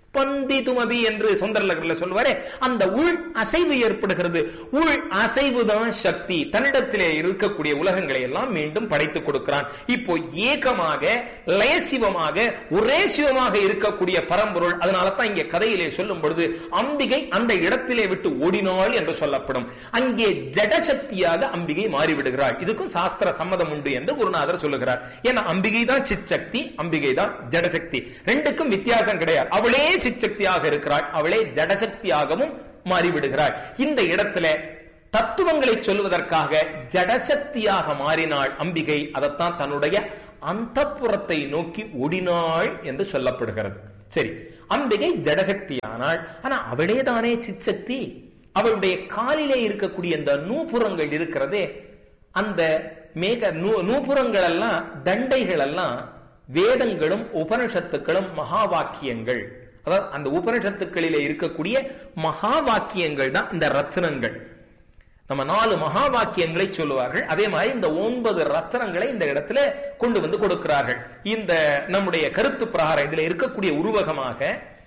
[SPEAKER 6] ஸ்பந்திதுமபி என்று சுந்தரலகர்ல சொல்வாரே அந்த உள் அசைவு ஏற்படுகிறது உள் அசைவு தான் சக்தி தன்னிடத்திலே இருக்கக்கூடிய உலகங்களை எல்லாம் மீண்டும் படைத்துக் கொடுக்கிறான் இப்போ ஏகமாக லயசிவமாக ஒரே சிவமாக இருக்கக்கூடிய பரம்பொருள் அதனால தான் இங்கே கதையிலே சொல்லும் பொழுது அம்பிகை அந்த இடத்திலே விட்டு ஓடினாள் என்று சொல்லப்படும் அங்கே ஜடசக்தியாக அம்பிகை மாறிவிடுகிறாள் இதுக்கும் சாஸ்திர சம்மதம் உண்டு என்று குருநாதர் சொல்லுகிறார் ஏன்னா அம்பிகை தான் சிச்சக்தி அம்பிகை தான் ஜடசக்தி ரெண்டுக்கும் வித்தியாசம் கிடையாது அவளே சிச்சக்தியாக இருக்கிறாள் அவளே ஜடசக்தியாகவும் மாறிவிடுகிறாள் இந்த இடத்துல தத்துவங்களை சொல்லுவதற்காக ஜடசக்தியாக மாறினாள் அம்பிகை அதைத்தான் தன்னுடைய அந்தப்புறத்தை நோக்கி ஓடினாள் என்று சொல்லப்படுகிறது சரி அம்பிகை ஜடசக்தியானாள் ஆனா அவளே தானே சிச்சக்தி அவளுடைய காலிலே இருக்கக்கூடிய இந்த நூபுறங்கள் இருக்கிறதே அந்த மேக நூ நூபுறங்கள் எல்லாம் தண்டைகள் எல்லாம் வேதங்களும் உபனிஷத்துக்களும் மகா வாக்கியங்கள் அதாவது அந்த உபனிஷத்துக்களிலே இருக்கக்கூடிய மகா வாக்கியங்கள் தான் இந்த ரத்னங்கள் நம்ம நாலு மகா வாக்கியங்களை சொல்லுவார்கள் அதே மாதிரி இந்த ஒன்பது ரத்தனங்களை இந்த இடத்துல கொண்டு வந்து கொடுக்கிறார்கள் இந்த நம்முடைய கருத்து பிரகாரம் இதுல இருக்கக்கூடிய உருவகமாக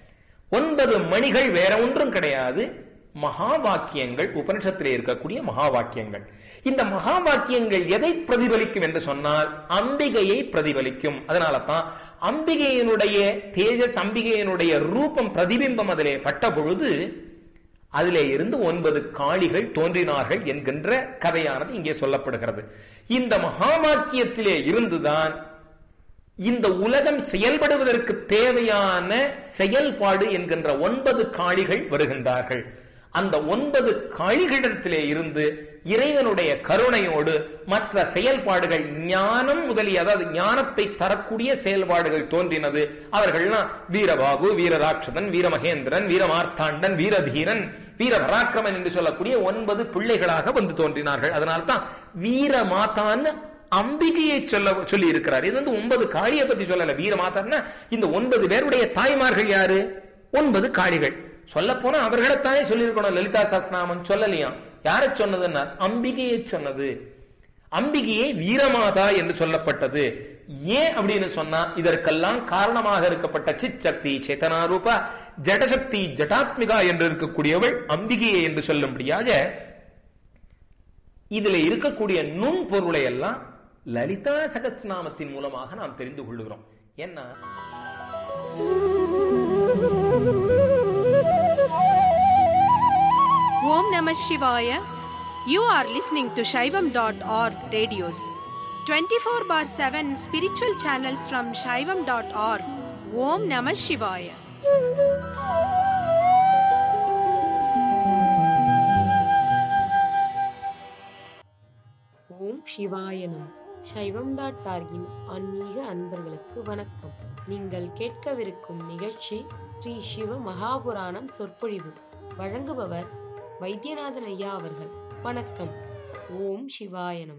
[SPEAKER 6] ஒன்பது மணிகள் வேற ஒன்றும் கிடையாது மகா வாக்கியங்கள் உபனிஷத்திலே இருக்கக்கூடிய மகா வாக்கியங்கள் இந்த மகா வாக்கியங்கள் எதை பிரதிபலிக்கும் என்று சொன்னால் அம்பிகையை பிரதிபலிக்கும் அதனால தான் அம்பிகையினுடைய தேஜஸ் அம்பிகையினுடைய ரூபம் பிரதிபிம்பம் அதிலே பட்ட பொழுது அதிலே இருந்து ஒன்பது காளிகள் தோன்றினார்கள் என்கின்ற கதையானது இங்கே சொல்லப்படுகிறது இந்த மகாவாக்கியத்திலே இருந்துதான் இந்த உலகம் செயல்படுவதற்கு தேவையான செயல்பாடு என்கின்ற ஒன்பது காளிகள் வருகின்றார்கள் அந்த ஒன்பது காளிகளிடத்திலே இருந்து இறைவனுடைய கருணையோடு மற்ற செயல்பாடுகள் ஞானம் முதலிய அதாவது ஞானத்தை தரக்கூடிய செயல்பாடுகள் தோன்றினது அவர்கள்லாம் வீரபாகு வீரராட்சதன் வீரமகேந்திரன் வீரமார்த்தாண்டன் வீரதீரன் வீர பராக்கிரமன் என்று சொல்லக்கூடிய ஒன்பது பிள்ளைகளாக வந்து தோன்றினார்கள் அதனால்தான் வீர மாதான்னு அம்பிகையை சொல்ல சொல்லி இருக்கிறார் இது வந்து ஒன்பது காளியை பத்தி சொல்லல வீர மாதான்னா இந்த ஒன்பது பேருடைய தாய்மார்கள் யாரு ஒன்பது காளிகள் சொல்ல போனா அவர்களைத்தானே சொல்லியிருக்கணும் லலிதா சாஸ்திரநாமன் சொல்லலையாம் யாரை சொன்னதுன்னா அம்பிகையை சொன்னது அம்பிகையே வீரமாதா என்று சொல்லப்பட்டது ஏன் அப்படின்னு சொன்னா இதற்கெல்லாம் காரணமாக இருக்கப்பட்ட சித் சக்தி சேத்தனாரூபா ஜடசக்தி ஜடாத்மிகா என்று இருக்கக்கூடியவள் அம்பிகையே என்று சொல்லும்படியாக இதுல இருக்கக்கூடிய நுண் பொருளை எல்லாம் லலிதா சகஸ்நாமத்தின் மூலமாக நாம் தெரிந்து கொள்ளுகிறோம் ஏன்னா
[SPEAKER 5] Om Namah Shivaya. You are listening to Shaivam.org radios. 24 bar 7 spiritual channels from Shaivam.org. Om Namah Shivaya.
[SPEAKER 7] ஓம் சிவாயனம் சைவம் டாட் டார்கின் ஆன்மீக அன்பர்களுக்கு வணக்கம் நீங்கள் கேட்கவிருக்கும் நிகழ்ச்சி ஸ்ரீ சிவ மகாபுராணம் சொற்பொழிவு வழங்குபவர் வைத்தியநாதன் ஐயா அவர்கள் வணக்கம் ஓம் சிவாய நம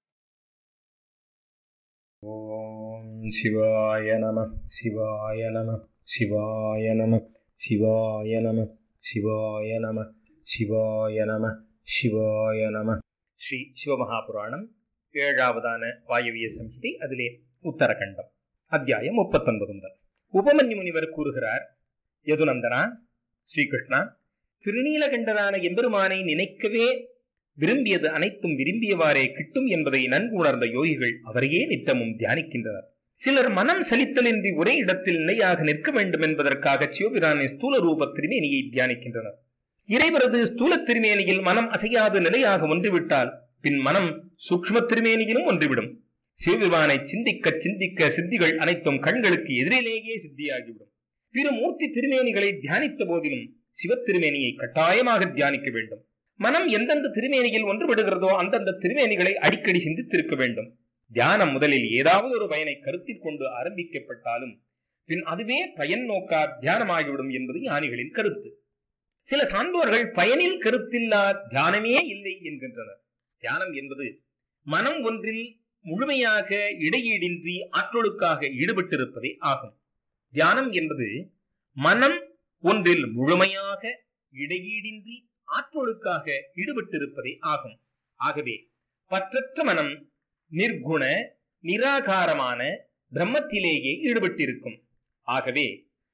[SPEAKER 6] ஓம் சிவாய நம சிவாய நம சிவாய நம சிவாய நம சிவாய நம சிவாய நம சிவாய நம ஸ்ரீ சிவமகாபுராணம் ஏழாவதான வாயவிய சம்ஹிதை அதிலே உத்தரகண்டம் அத்தியாயம் முப்பத்தொன்பது முதல் உபமன்யு முனிவர் கூறுகிறார் யதுநந்தனா ஸ்ரீகிருஷ்ணா திருநீலகண்டரான எம்பெருமானை நினைக்கவே விரும்பியது அனைத்தும் விரும்பியவாறே கிட்டும் என்பதை நன்கு உணர்ந்த யோகிகள் அவரையே நித்தமும் தியானிக்கின்றனர் சிலர் மனம் சலித்தலின்றி ஒரே இடத்தில் நிலையாக நிற்க வேண்டும் என்பதற்காக சிவபிரானின் ஸ்தூல ரூப திருமேனியை தியானிக்கின்றனர் இறைவரது ஸ்தூல திருமேனியில் மனம் அசையாது நிலையாக ஒன்றுவிட்டால் பின் மனம் சூக்ஷ்ம திருமேனியிலும் ஒன்றுவிடும் சிவபெருமானை சிந்திக்க சிந்திக்க சித்திகள் அனைத்தும் கண்களுக்கு எதிரிலேயே சித்தியாகிவிடும் பிற மூர்த்தி திருமேனிகளை தியானித்த போதிலும் சிவத்திருமேனியை கட்டாயமாக தியானிக்க வேண்டும் மனம் எந்தெந்த திருமேனியில் ஒன்றுவிடுகிறதோ அந்தந்த திருமேனிகளை அடிக்கடி சிந்தித்திருக்க வேண்டும் தியானம் முதலில் ஏதாவது ஒரு பயனை கருத்தில் கொண்டு ஆரம்பிக்கப்பட்டாலும் பின் அதுவே பயன் நோக்கா தியானமாகிவிடும் என்பது ஞானிகளின் கருத்து சில சான்றோர்கள் பயனில் கருத்தில்லா தியானமே இல்லை என்கின்றனர் தியானம் என்பது மனம் ஒன்றில் முழுமையாக இடையீடின்றி ஆற்றலுக்காக ஈடுபட்டிருப்பதே ஆகும் தியானம் என்பது மனம் ஒன்றில் முழுமையாக இடையீடின்றி ஆற்றலுக்காக ஈடுபட்டிருப்பதே ஆகும் ஆகவே பற்றற்ற மனம் நிர்குண நிராகாரமான பிரம்மத்திலேயே ஈடுபட்டிருக்கும் ஆகவே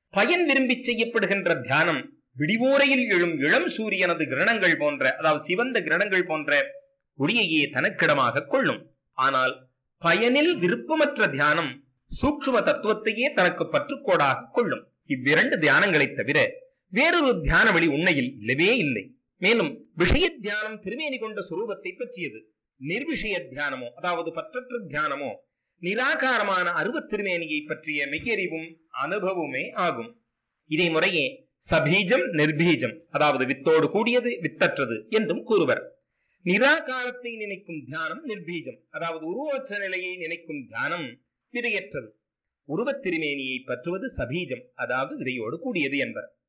[SPEAKER 6] பயன் விரும்பி செய்யப்படுகின்ற தியானம் விடிவோரையில் எழும் இளம் சூரியனது கிரணங்கள் போன்ற அதாவது சிவந்த கிரணங்கள் போன்ற ஒளியையே தனக்கிடமாக கொள்ளும் ஆனால் பயனில் விருப்பமற்ற தியானம் சூக்ஷ்ம தத்துவத்தையே தனக்கு பற்றுக்கோடாக கொள்ளும் இவ்விரண்டு தியானங்களைத் தவிர வேறொரு தியான வழி உண்மையில் இல்லவே இல்லை மேலும் விஷய தியானம் திருமேனி கொண்ட சுரூபத்தை பற்றியது நிர்விஷய தியானமோ அதாவது பற்றற்ற தியானமோ நிராகாரமான அருவத் திருமேனியை பற்றிய மெய்யறிவும் அனுபவமே ஆகும் இதே முறையே சபீஜம் நிர்பீஜம் அதாவது வித்தோடு கூடியது வித்தற்றது என்றும் கூறுவர் நிராகாரத்தை நினைக்கும் தியானம் நிர்பீஜம் அதாவது உருவற்ற நிலையை நினைக்கும் தியானம் விதையற்றது உருவத் திருமேனியை பற்றுவது சபீஜம் அதாவது விதையோடு கூடியது என்பர்